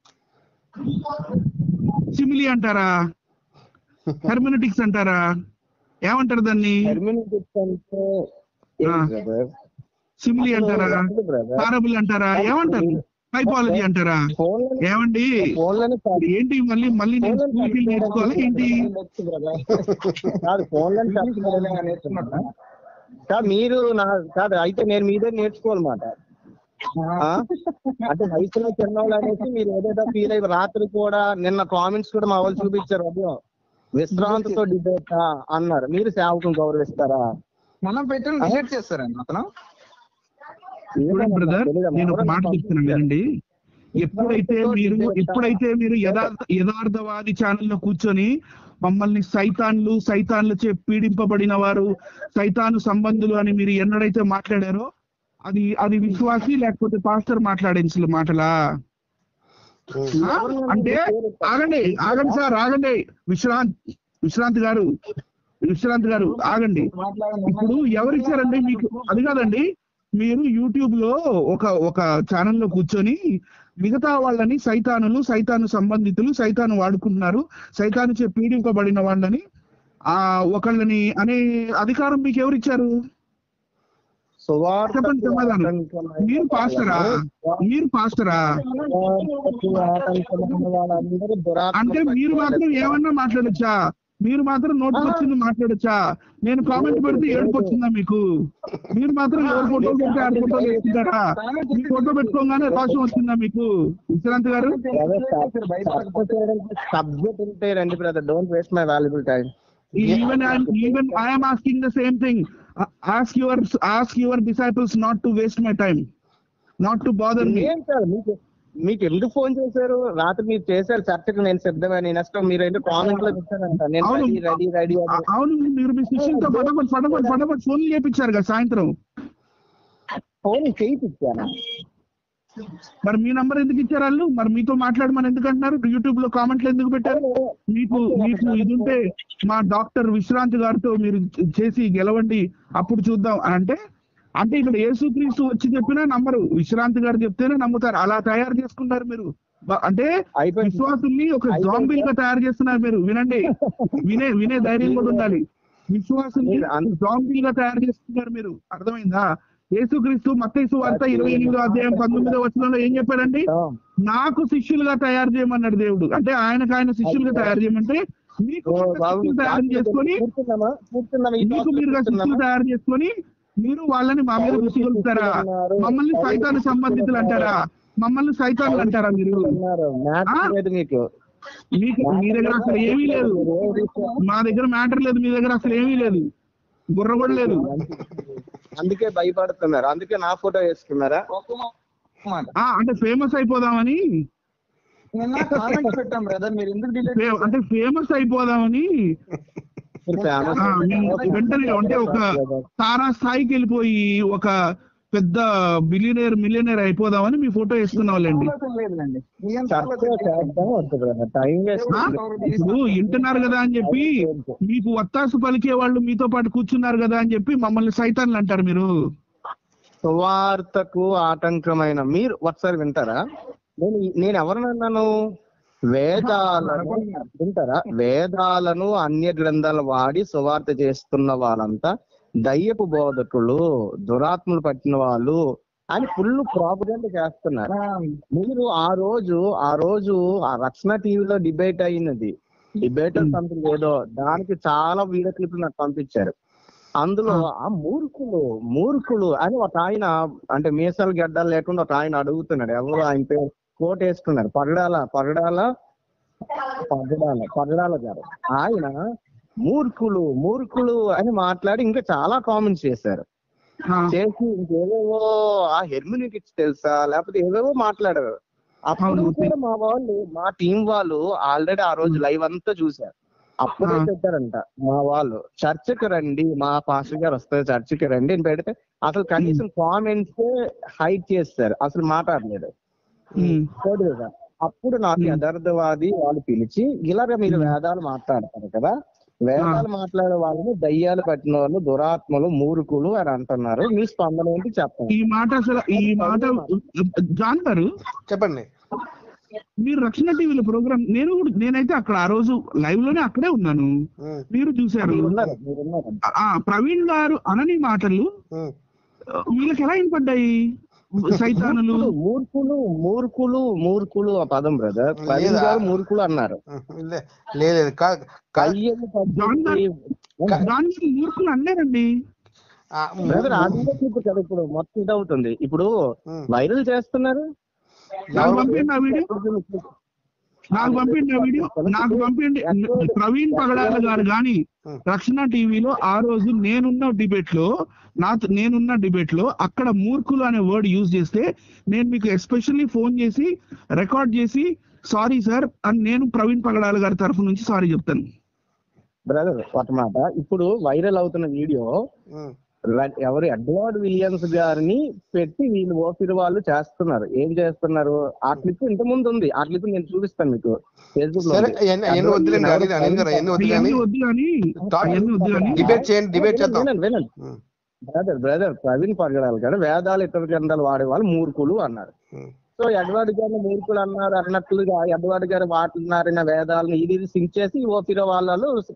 C: సిమిలి అంటారా హెర్మెనటిక్స్ అంటారా ఏమంటారు దాన్ని
A: హెర్మినిటిక్స్ అంటే
C: ఆ.
A: బ్రదర్
C: సిమిలి అంటారా
A: బ్రదర్
C: పారబుల్ అంటారా ఏమంటారు టైపాలజీ అంటారా
A: ఫోన్లని
C: ఏమండి
A: ఫోన్లని
C: ఏంటి మళ్ళీ మళ్ళీ నేను స్కూల్కి వెళ్ళి నేర్చుకోవాలి ఏంటి
A: కాదు ఫోన్లని నేర్చుకున్నా కాదు మీరు నా కాదు అయితే నేను మీదే నేర్చుకోవాలన్నమాట ఆ? అంటే వయసులో చిన్నవాళ్ళు అనేసి మీరు ఏదైతే ఫీల్ అయ్యి రాత్రి కూడా నిన్న కామెంట్స్ కూడా మా వాళ్ళు చూపించారు ఉదయం విశ్రాంతితో డిబేట్ అన్నారు మీరు సేవకుని గౌరవిస్తారా
D: మనం పెట్టిన డిలీట్ చేస్తారండి అతను
C: చూడండి బ్రదర్
A: తెలీదు.
C: నేను ఒక మాట చెప్తున్నాను వినండి ఎప్పుడైతే మీరు ఎప్పుడైతే మీరు యథార్థ యథార్థవాది ఛానల్లో కూర్చొని మమ్మల్ని సైతాన్లు సైతాన్లచే పీడింపబడిన వారు సైతాను సంబంధులు అని మీరు ఎన్నడైతే మాట్లాడారో అది అది విశ్వాసి లేకపోతే పాస్టర్ మాట్లాడించిన మాటలా ఆ? అంటే ఆగండి ఆగండి సార్ ఆగండి విశ్రాంత్ విశ్రాంత్ గారు విశ్రాంత్ గారు ఆగండి ఇప్పుడు ఎవరిచ్చారండి మీకు అది కాదండి మీరు యూట్యూబ్ లో ఒక ఒక ఛానల్లో కూర్చొని మిగతా వాళ్ళని సైతానులు సైతాను సంబంధితులు సైతాను వాడుకుంటున్నారు సైతాను చే పీడింపబడిన వాళ్ళని ఆ ఒకళ్ళని అనే అధికారం మీకు ఎవరు ఇచ్చారు చెప్పండి సమాధానం మీరు పాస్టరా మీరు పాస్టరా
A: వాళ్ళందరూ దురాత్మ
C: అంటే మీరు మాత్రం ఏమన్నా మాట్లాడొచ్చా మీరు మాత్రం నోటికి వచ్చింది మాట్లాడొచ్చా నేను కామెంట్ పెడితే ఏడుపు వచ్చిందా మీకు మీరు మాత్రం ఎవరు ఫోటో పెడితే ఆరు ఫోటోలు వేసుకుంటారా మీ ఫోటో పెట్టుకోగానే రోషం వచ్చిందా మీకు విశ్రాంతి గారు
A: సబ్జెక్ట్ ఉంటే రండి brother don't waste my valuable time
C: even even I'm asking the same thing ask your ask your disciples not to waste my time not to bother me
A: ఏం సార్ మీకు మీకు ఎందుకు ఫోన్ చేశారు రాత్రి మీరు చేశారు చర్చకు నేను సిద్ధమని నెక్స్ట్ మీరు ఏంటో కామెంట్ లో పెట్టారంట నేను
C: అవును.
A: రెడీ రెడీ రెడీ అని
C: అవును మీరు మీ శిష్యులతో ఫటాఫట్ ఫటాఫట్ ఫటాఫట్ ఫోన్లు చేపించారు కదా సాయంత్రం
A: ఫోన్ చేయించాను
C: మరి మీ నంబర్ ఎందుకు ఇచ్చారు వాళ్ళు మరి మీతో మాట్లాడమని ఎందుకు అంటున్నారు యూట్యూబ్ లో కామెంట్లు ఎందుకు పెట్టారు మీకు మీకు ఇది ఉంటే మా డాక్టర్ విశ్రాంతి గారితో మీరు చేసి గెలవండి అప్పుడు చూద్దాం అని అంటే అంటే ఇక్కడ యేసుక్రీస్తు వచ్చి చెప్పినా నమ్మరు విశ్రాంతి గారు చెప్తేనే నమ్ముతారు అలా తయారు చేసుకున్నారు మీరు బ- అంటే
A: అయిపోయింది.
C: విశ్వాసుల్ని ఒక జాంబీల్ గా తయారు చేస్తున్నారు మీరు వినండి వినే వినే ధైర్యం కూడా ఉండాలి విశ్వాసుల్ని
A: మీరు అన్-
C: జాంబీల్ గా తయారు చేస్తున్నారు మీరు అర్థమైందా యేసుక్రీస్తు మత్తయి వార్త ఇరవై ఎనిమిదో అధ్యాయం పంతొమ్మిదో వచనంలో ఏం చెప్పాడండి నాకు శిష్యులుగా తయారు చేయమన్నాడు దేవుడు అంటే ఆయనకు ఆయన శిష్యులుగా తయారు చేయమంటే మీకు
A: ఓ బాబు
C: శిష్యులు తయారు చేసుకొని
A: కూర్చున్నామా కూర్చున్నామా ఈ
C: మీకు
A: టాపిక్
C: మీరుగా శిష్యులు
A: కూర్చున్నామా?
C: తయారు చేసుకొని మీరు వాళ్ళని మా మీద విసుగొలుపుతారా మమ్మల్ని సైతాన్ని సంబంధితులు అంటారా మమ్మల్ని సైతాన్లు అంటారా మీరు
A: ఉన్నారు. మ్యాథ్స్
C: ఆ?
A: లేదు మీకు
C: మీకు మీ దగ్గర అసలు ఏమీ లేదు మా దగ్గర మ్యాటర్ లేదు మీ దగ్గర అసలు ఏమీ లేదు బుర్ర కూడా లేదు
A: అందుకే భయపడుతున్నారు అందుకే నా ఫోటో వేసుకున్నారా
D: ఒక్క మాట
C: ఆ అంటే ఫేమస్ అయిపోదామని
D: నిన్న కామెంట్ పెట్టాం బ్రదర్ మీరు ఎందుకు డిలీట్
C: ఫే- అంటే ఫేమస్ అయిపోదామని
A: మీరు famous
C: ఆ, మేము వెంటనే అంటే ఒక తారా స్థాయికి వెళ్ళిపోయి ఒక పెద్ద బిలియనర్ మిలియనర్ అయిపోదామని మీ ఫోటో వేసుకున్న వాళ్ళండి
D: లేదులేండి మీ అంత
A: చర్చ చేద్దాం వద్దు బ్రదర్ టైం వేస్ట్
C: ఆ? ఇప్పుడు వింటున్నారు కదా అని చెప్పి మీకు వత్తాసు పలికే వాళ్ళు మీతో పాటు కూర్చున్నారు కదా అని చెప్పి మమ్మల్ని సైతాన్లు అంటారు మీరు
A: సువార్తకు ఆటంకమైన మీరు ఒకసారి వింటారా నేను నేను ఎవరినన్నాను వేదాలను వింటారా వేదాలను అన్య గ్రంథాలు వాడి సువార్త చేస్తున్న వాళ్ళంతా దయ్యపు బోధకులు దురాత్మలు పట్టిన వాళ్ళు అని ఫుల్ ప్రాపగండ చేస్తున్నారు మీరు ఆ రోజు ఆ రోజు ఆ రక్షణ టీవీలో డిబేట్ అయినది డిబేట్ సంథింగ్ ఏదో దానికి చాలా వీడియో క్లిప్లు నాకు పంపించారు అందులో ఆ మూర్ఖులు మూర్ఖులు అని ఒక ఆయన అంటే మీసాలు గడ్డలు లేకుండా ఒక ఆయన అడుగుతున్నాడు ఎవరు ఆయన పేరు కోట్ వేసుకున్నారు పగడాల పగడాల పగడాల పగడాల గారు ఆయన మూర్ఖులు మూర్ఖులు అని మాట్లాడి ఇంకా చాలా కామెంట్స్ చేశారు
C: ఆ,
A: చేసి ఇంకేవేవో ఆ హెర్మినిటిక్స్ తెలుసా లేకపోతే ఏవేవో మాట్లాడారు అప్పుడు
C: అవును.
A: కూడా మా వాళ్ళు మా టీం వాళ్ళు ఆల్రెడీ ఆ రోజు లైవ్ అంతా చూశారు అప్పుడే
C: ఆ.
A: పెట్టారంట మా వాళ్ళు చర్చకి రండి మా పాస్టర్ గారు వస్తారు చర్చకి రండి అని పెడితే అసలు కనీసం కామెంట్స్ హైడ్ చేస్తారు అసలు మాట్లాడలేదు
C: ఉమ్,
A: చూడు కదా అప్పుడు నాకు
C: Hmm.
A: యథార్థవాది వాళ్ళు పిలిచి ఇలాగ మీరు వేదాలు మాట్లాడతారు కదా వేదాలు మాట్లాడే వాళ్ళని దయ్యాలు పట్టిన వాళ్ళు దురాత్మలు మూర్ఖులు అని అంటున్నారు మీ స్పందన ఏంటి చెప్పండి
C: ఈ మాట అసలు ఈ మాట జాన్ గారు
B: చెప్పండి
C: మీరు రక్షణ టీవీలో ప్రోగ్రామ్ నేను కూడా నేనైతే అక్కడ ఆ రోజు లైవ్ లోనే అక్కడే ఉన్నాను
B: ఉమ్,
C: మీరు చూశారు
A: మీరున్నారు మీరున్నారు
C: ఆ ప్రవీణ్ గారు అనని మాటలు
B: ఉమ్.
C: వీళ్ళకి ఎలా వినపడ్డాయి సైతానులు
A: మూర్ఖులు మూర్ఖులు మూర్ఖులు ఆ పదం బ్రదర్ ప్రవీణ్
B: లేదా?
A: గారు మూర్ఖులు అన్నారు
B: ఉమ్, లే- లేదు లేదు కా- కా-
A: అయ్యని
C: జాన్ గారు
A: పద్ధతి-
C: దాని మీద మూర్ఖులు అన్నారండి
B: ఆ, ఉమ్,
A: బ్రదర్ అది ఇప్పుడు కదా ఇప్పుడు మొత్తం ఇది అవుతుంది ఇప్పుడు
B: ఉమ్.
A: వైరల్ చేస్తున్నారు
C: నాకు పంపిండి ఆ వీడియో నాకు పంపిండి ఆ వీడియో నాకు పంపిండి ప్రవీణ్ పగడాల గారు గాని రక్షణ టీవీలో ఆ రోజు నేనున్న డిబేట్ లో నా నేనున్న డిబేట్ లో అక్కడ మూర్ఖులు అనే వర్డ్ యూజ్ చేస్తే నేను మీకు ఎస్పెషల్లీ ఫోన్ చేసి రికార్డ్ చేసి సారీ సార్ అని నేను ప్రవీణ్ పగడాల గారి తరఫు నుంచి సారీ చెప్తాను
A: బ్రదర్ ఒక మాట ఇప్పుడు వైరల్ అవుతున్న వీడియో
B: ఉమ్,
A: ర- ఎవరు ఎడ్వర్డ్ విలియమ్స్ గారిని పెట్టి వీళ్ళు ఓపిరి వాళ్ళు చేస్తున్నారు ఏం చేస్తున్నారు ఆ క్లిప్ ఇంత ముందు ఉంది ఆ క్లిప్ నేను చూపిస్తాను మీకు ఫేస్బుక్ లో
B: సరే
A: ఉంది.
B: ఎన్ని ఎన్ని వద్దులేండి అనిల్ అనిల్ గారు ఎన్ని వద్దు కానీ
C: అవన్నీ వద్దు కానీ అవన్నీ వద్దు కానీ
B: డిబేట్ చేయండి డిబేట్ చేద్దాం
A: వినండి వినండి
B: um,
A: brother brother Praveen Pagadali గారు వేదాలు ఇతర గ్రంథాలు వాడే వాళ్ళు మూర్ఖులు అన్నారు
B: ఉమ్,
A: సో ఎడ్వర్డ్ గారిని మూర్ఖులు అన్నారు అన్నట్లుగా ఎడ్వర్డ్ గారు వాడుతున్నారన్న వేదాలను ఇది ఇది సింక్ చేసి ఓపిర వాళ్ళు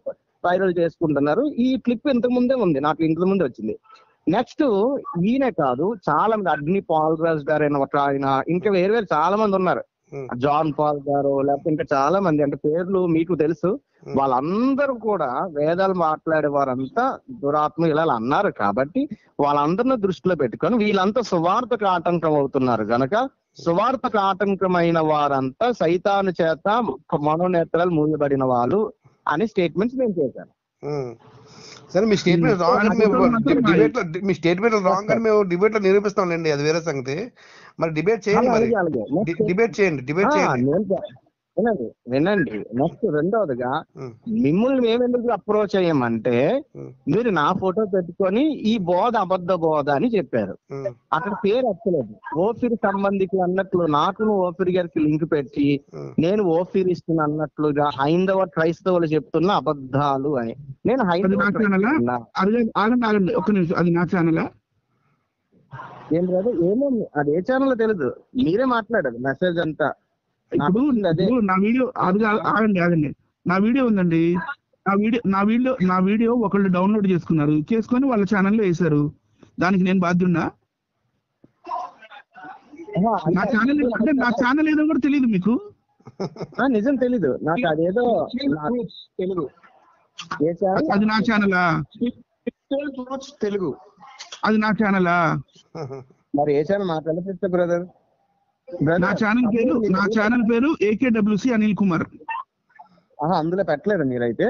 A: వైరల్ చేసుకుంటున్నారు ఈ క్లిప్ ఇంతకు ముందే ఉంది నాకు ఇంతకు ముందే వచ్చింది నెక్స్ట్ ఈయనే కాదు చాలా మంది అగ్ని పాల్ రాజ్ గారు అయిన ఒక ఆయన ఇంకా వేరు వేరు చాలా మంది ఉన్నారు
B: ఉమ్,
A: జాన్ పాల్ గారు లేకపోతే ఇంకా చాలా మంది అంటే పేర్లు మీకు తెలుసు
B: ఉమ్.
A: వాళ్ళందరూ కూడా వేదాలు మాట్లాడే వారంతా దురాత్మ ఇలా అన్నారు కాబట్టి వాళ్ళందరిని దృష్టిలో పెట్టుకొని వీళ్ళంతా సువార్తకు ఆటంకం అవుతున్నారు గనక సువార్తకు ఆటంకమైన వారంతా సైతాను చేత మనోనేత్రాలు మూయబడిన వాళ్ళు అని స్టేట్మెంట్స్ నేను చేశాను
B: ఉమ్. సరే మీ స్టేట్మెంట్ రాంగ్ అని మేము డిబేట్ లో మీ స్టేట్మెంట్ రాంగ్ అని మేము డిబేట్ లో నిరూపిస్తాంలేండి అది వేరే సంగతి మరి డిబేట్ చేయండి మరి
A: అలాగే అలాగే Next-
B: డిబేట్ చేయండి డిబేట్
A: ఆ,
B: చేయండి
A: నేను చె- వినండి వినండి నెక్స్ట్ రెండవదిగా
B: ఉమ్,
A: మిమ్మల్ని మేమెందుకు అప్రోచ్ అయ్యామంటే
B: ఉమ్,
A: మీరు నా ఫోటో పెట్టుకొని ఈ బోధ అబద్ధ బోధ అని చెప్పారు
B: ఉమ్,
A: అక్కడ పేరు ఎక్కలేదు ఓఫిర్ సంబంధికులు అన్నట్లు నాకు ఓఫిర్ గారికి లింక్ పెట్టి
B: ఉమ్.
A: నేను ఓఫిర్ ఇస్తున్నా అన్నట్లుగా హైందవ క్రైస్తవులు చెప్తున్న అబద్ధాలు అని నేను
C: అది
A: హైందవ
C: నా ఛానలా
A: క్రైస్తవున్నా.
C: అది ఆగండి ఆగండి ఒక్క నిమిషం అది నా ఛానలా
A: ఏం లేదు ఏమో అది ఏ ఛానల్ తెలియదు మీరే మాట్లాడారు మెసేజ్ అంతా
C: ఇప్పుడు
A: నాకు అదే
C: ఇప్పుడు నా వీడియో అది కాదు- ఆగండి ఆగండి నా వీడియో ఉందండి నా వీడియో నా వీడియో నా వీడియో ఒకళ్ళు డౌన్లోడ్ చేసుకున్నారు చేసుకొని వాళ్ళ ఛానల్లో వేశారు దానికి నేను బాధ్యున్నా
A: ఆహా,
C: నా ఛానల్ అంటే నా ఛానల్ ఏదో కూడా తెలియదు మీకు
A: ఆ, నిజం తెలీదు నాకు అదేదో నా- తెలుగు ఏ ఛానల్
C: అది నా ఛానలా
A: తెలుగు
C: అది నా ఛానలా
A: మరి ఏ ఛానల్ మాట్లాడలేదు బ్రదర్
C: నా ఛానల్ పేరు నా ఛానల్ పేరు ఏకేడబ్ల్యూసి అనిల్ కుమార్
A: ఆహా, అందులో పెట్టలేదు మీరైతే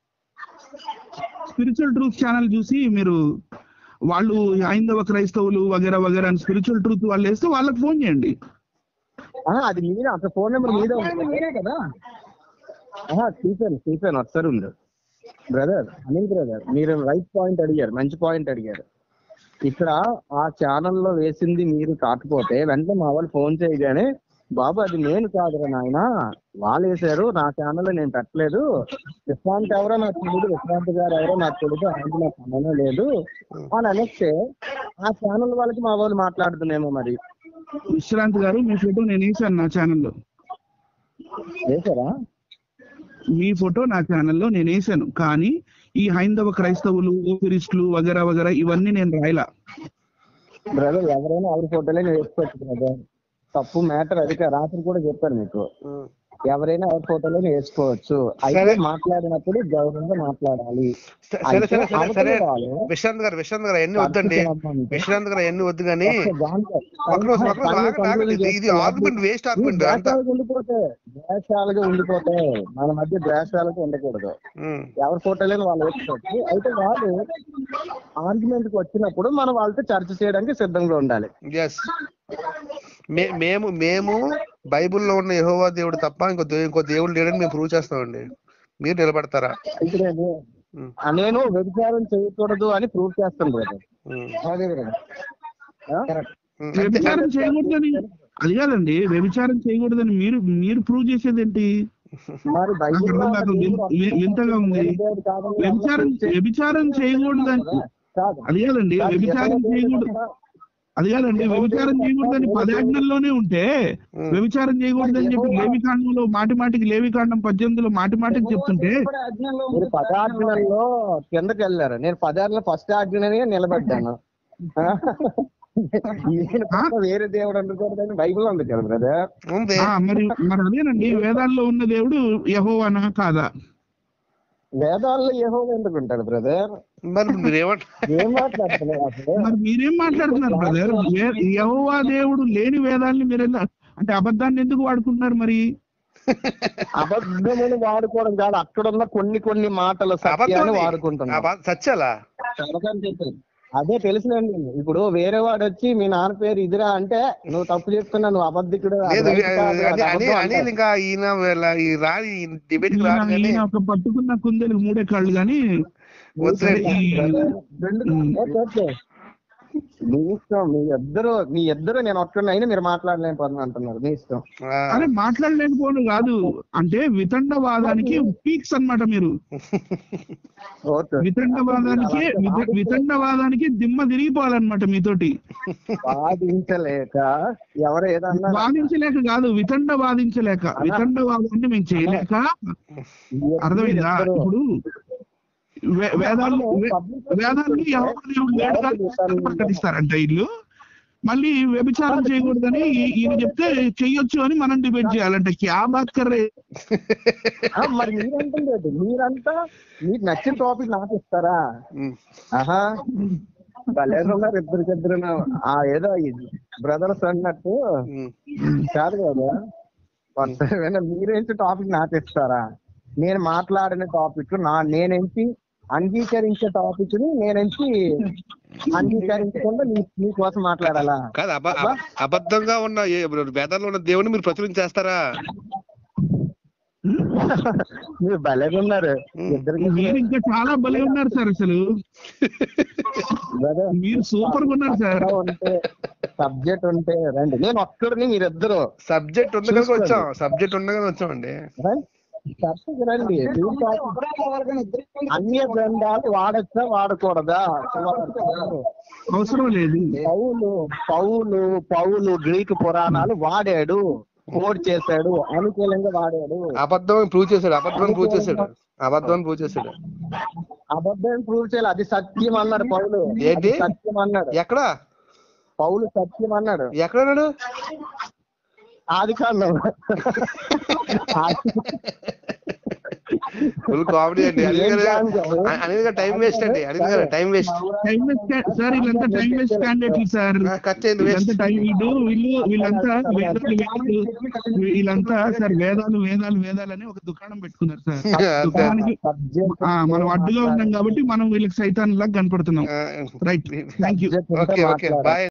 C: స్పిరిచువల్ ట్రూత్ ఛానల్ చూసి మీరు వాళ్ళు హైందవ క్రైస్తవులు వగేరా వగేరా అని స్పిరిచువల్ ట్రూత్ వాళ్ళు వేస్తే వాళ్ళకి ఫోన్ చేయండి
A: ఆహా, అది మీరే అసలు ఫోన్ నెంబర్ మీదే ఉంది మీరే కదా ఆహా స్టీఫెన్ స్టీఫెన్ ఒకసారి ఉంది బ్రదర్ అనిల్ బ్రదర్ మీరు రైట్ పాయింట్ అడిగారు మంచి పాయింట్ అడిగారు ఇక్కడ ఆ ఛానల్లో వేసింది మీరు కాకపోతే వెంటనే మా వాళ్ళు ఫోన్ చేయగానే బాబు అది నేను కాదురా నాయన వాళ్ళు వేశారు నా ఛానల్లో నేను పెట్టలేదు విశ్రాంతి ఎవరో నాకు తెలియదు విశ్రాంతి గారు ఎవరో నాకు తెలియదు ఆయనకి నాకు సంబంధం లేదు అని అనేస్తే ఆ ఛానల్ వాళ్ళకి మా వాళ్ళు మాట్లాడుతున్నామో మరి
C: విశ్రాంత్ గారు మీ ఫోటో నేను వేసాను నా ఛానల్లో
A: వేశారా
C: మీ ఫోటో నా ఛానల్లో నేను వేసాను కానీ ఈ హైందవ క్రైస్తవులు ఓపిరిస్టులు వగేరా వగేరా ఇవన్నీ నేను రాయలా
A: బ్రదర్ ఎవరైనా ఎవరి ఫోటోలే వేసుకోవచ్చు బ్రదర్ తప్పు మ్యాటర్ అది కాదు. రాత్రి కూడా చెప్పాను మీకు
B: ఉమ్.
A: ఎవరైనా ఎవరి ఫోటోలో వేసుకోవచ్చు అయితే
B: సరే.
A: మాట్లాడినప్పుడు గౌరవంగా మాట్లాడాలి
B: సరే సరే సరే సరే సరే
A: అవతల వాళ్ళు
B: విశ్రాంత్ గారు విశ్రాంత్ గారు ఎన్ని వద్దండి
A: పట్టుకుని
B: విశ్రాంత్ గారు ఎన్ని వద్దు కానీ
A: ఒక్క దాంట్లో
B: ఒక రోజు ఒక రోజు
A: పనులు
B: ఆగండి, ఆగండి. ఇది- ఇది
A: పనులు
B: ఆర్గ్యుమెంట్ వేస్ట్ ఆర్గ్యుమెంట్ అంత
A: ద్వేషాలుగా ఉండిపోతే ద్వేషాలుగా ఉండిపోతే మన మధ్య ద్వేషాలుగా ఉండకూడదు
B: ఉమ్,
A: ఎవరి ఫోటోలేని వాళ్ళు వేసుకోవచ్చు అయితే వాళ్ళు ఆర్గ్యుమెంట్ కి వచ్చినప్పుడు మనం వాళ్ళతో చర్చ చేయడానికి సిద్ధంగా ఉండాలి
B: ఎస్ మే- మేము మేము బైబిల్లో ఉన్న యెహోవా దేవుడు తప్ప ఇంకో దే- ఇంకో దేవుడు లేడని మేము ప్రూవ్ చేస్తామండి మీరు నిలబడతారా
A: ఇప్పుడు నేను
B: ఉమ్,
A: ఆ నేను వ్యభిచారం చేయకూడదు అని ప్రూవ్ చేస్తాను బ్రదర్
B: ఉమ్,
A: అదే బ్రదర్
B: ఉమ్. అంతే.
C: వ్యభిచారం చేయకూడదని అది కాదండి వ్యభిచారం చేయకూడదని మీరు మీరు ప్రూవ్ చేసేది ఏంటి
A: మరి బైబిల్లో
C: నాకు అర్థం కాదు. విన్- విన్- వింతగా ఉంది.
A: దేవుడు కాదని
C: వ్యభిచారం వ్యభిచారం చేయకూడదని
A: కాదు
C: అది కాదండి వ్యభిచారం చేయకూడదు అది కాదండి వ్యభిచారం చేయకూడదని పదాజ్ఞల్లోనే ఉంటే
B: ఉమ్.
C: వ్యభిచారం చేయకూడదని చెప్పి లేవికాండంలో మాటి మాటికి లేవికాండం పద్దెనిమిదిలో మాటి మాటికి చెప్తుంటే
A: మీరు పదార్థంలో కిందకి వెళ్ళారు నేను పదార్థంలో ఫస్ట్ ఆజ్ఞనే నిలబడ్డాను నేను తప్ప వేరే దేవుడు అనుకోవద్దని బైబిల్ ఉంది కదా బ్రదర్
B: ఉంది
C: ఆ, మరి మరి అదేనండి వేదాల్లో ఉన్న దేవుడు యహోవానా కాదా
A: వేదాల్లో ఏహో ఎందుకు ఉంటాడు బ్రదర్
B: మరి మీరేమంటారు
A: ఏం మాట్లాడుతున్నారు అసలు
C: మరి మీరేం మాట్లాడుతున్నారు బ్రదర్ యహోవా దేవుడు లేని వేదాల్ని మీరు ఎలా- అంటే అబద్ధాన్ని ఎందుకు వాడుకుంటున్నారు మరి
A: అబద్ధములు వాడుకోవడం కాదు అక్కడ ఉన్న కొన్ని కొన్ని మాటలు సత్యాన్ని
B: అబద్ధం
A: వాడుకుంటున్నాం
B: సత్యాలా
A: అదే తెలుసులేండి ఇప్పుడు వేరే వాడు వచ్చి మీ నాన్న పేరు ఇదిరా అంటే నువ్వు తప్పు చెప్తున్నా నువ్వు అబద్ధికుడు అది
B: లేదు
A: రైట్ కాదు, అది
B: అని
A: అబద్ధం
B: అనేది
A: అంటారు.
B: ఇంకా ఈయన వీళ్ళ- ఈ రాని డిబేట్ కి
C: ఈయన
B: రాడు కానీ
C: ఈయన ఒక పట్టుకున్న కుందేలు మూడే కాళ్ళు కానీ
B: వద్దులేండి.
C: ఉమ్.
A: Okay, okay. మీ ఇష్టం మీ ఇద్దరు మీ ఇద్దరు నేను ఒక్కడిని అయినా మీరు మాట్లాడలేని పని అంటున్నారు మీ ఇష్టం
B: ఆ,
C: అరే మాట్లాడలేకపోను కాదు అంటే వితండవాదానికి పీక్స్ అన్నమాట మీరు
A: ఓకే
C: వితండవాదానికి విత- వితండవాదానికి దిమ్మ తిరిగిపోవాలన్నమాట మీతోటి
A: వాదించలేక ఎవరు ఏదన్నా
C: వాదించలేక కాదు వితండ వాదించలేక వితండవాదాన్ని మేము చేయలేక అర్థమైందా ఇప్పుడు వే- వేదాలు వే- వేదాలు యెహోవా దేవుడు లేడు కానీ ప్రకటిస్తారంట వీళ్ళు మళ్ళీ వ్యభిచారం చేయకూడదని ఈ- ఈయన చెప్తే చెయ్యొచ్చు అని మనం డిబేట్ చేయాలంట క్యా బాత్ కర్రే
A: ఆ, మరి మీరంటుంది మీరంతా మీకు నచ్చిన టాపిక్ నాకు ఇస్తారా
B: ఉమ్.
A: ఆహా భలే ఉన్నారు ఇద్దరికిద్దరు ఆ ఏదో బ్రదర్స్ అన్నట్టు
B: ఉమ్.
A: కాదు కదా వరుసగా మీరేంటి టాపిక్ నాకు ఇస్తారా నేను మాట్లాడిన టాపిక్ నా నేనెంచి అంగీకరించే టాపిక్ ని నేనెంచి అంగీకరించకుండా నీ నీకోసం మాట్లాడాలా
B: కాదు అబ అబ- అబద్ధంగా ఉన్న ఏ- వేదాల్లో ఉన్న దేవుని మీరు ప్రచురించేస్తారా
A: మీరు భలేగా ఉన్నారు ఇద్దరికి
C: మీరు ఇంకా చాలా భలే ఉన్నారు సార్ అసలు
A: బ్రదర్
C: మీరు సూపర్ గా ఉన్నారు సార్
A: ఉంటే సబ్జెక్ట్ ఉంటే రండి నేను ఒక్కడిని మీరిద్దరు
B: సబ్జెక్ట్ ఉంది కనుక వచ్చాం సబ్జెక్ట్ ఉంది కదా వచ్చామండి
A: చర్చకి రండి అన్య గ్రంథాలు వాడచ్చా వాడకూడదా
C: అవసరం లేదు
A: పౌలు పౌలు పౌలు గ్రీక్ పురాణాలు వాడాడు కోడ్ చేశాడు అనుకూలంగా వాడాడు
B: అబద్ధం ప్రూవ్ చేశాడు అబద్ధం ప్రూవ్ చేశాడు అబద్ధం ప్రూవ్ చేశాడు
A: అబద్ధం ప్రూవ్ చేయాలి అది సత్యం అన్నాడు పౌలు
B: ఏంటి?
A: అది సత్యం అన్నాడు
B: ఎక్కడ
A: పౌలు సత్యం అన్నాడు
B: ఎక్కడ అన్నాడు
A: ఆది కాండం
B: ఫుల్ కామెడీ అండి అనిల్ గారు
A: ఏం కాదు.
B: అనిల్ గారు టైం వేస్ట్ అండి అనిల్ గారు time waste
C: time waste sir వీళ్ళంతా టైం వేస్ట్ క్యాండిడేట్లు సార్
B: కట్ అయింది వేస్ట్
C: వీళ్ళంతా టైం వీళ్ళు వీళ్ళు వీళ్ళంతా వేదాలు వేదాలు వీళ్ళంతా సార్ వేదాలు వేదాలు వేదాలు అని ఒక దుకాణం పెట్టుకున్నారు సార్ దుకాణానికి
A: సబ్జెక్ట్
C: ఆ, మనం అడ్డుగా ఉన్నాం కాబట్టి మనం వీళ్ళకి సైతాన్ లాగా కనపడుతున్నాం right thank you
B: okay okay bye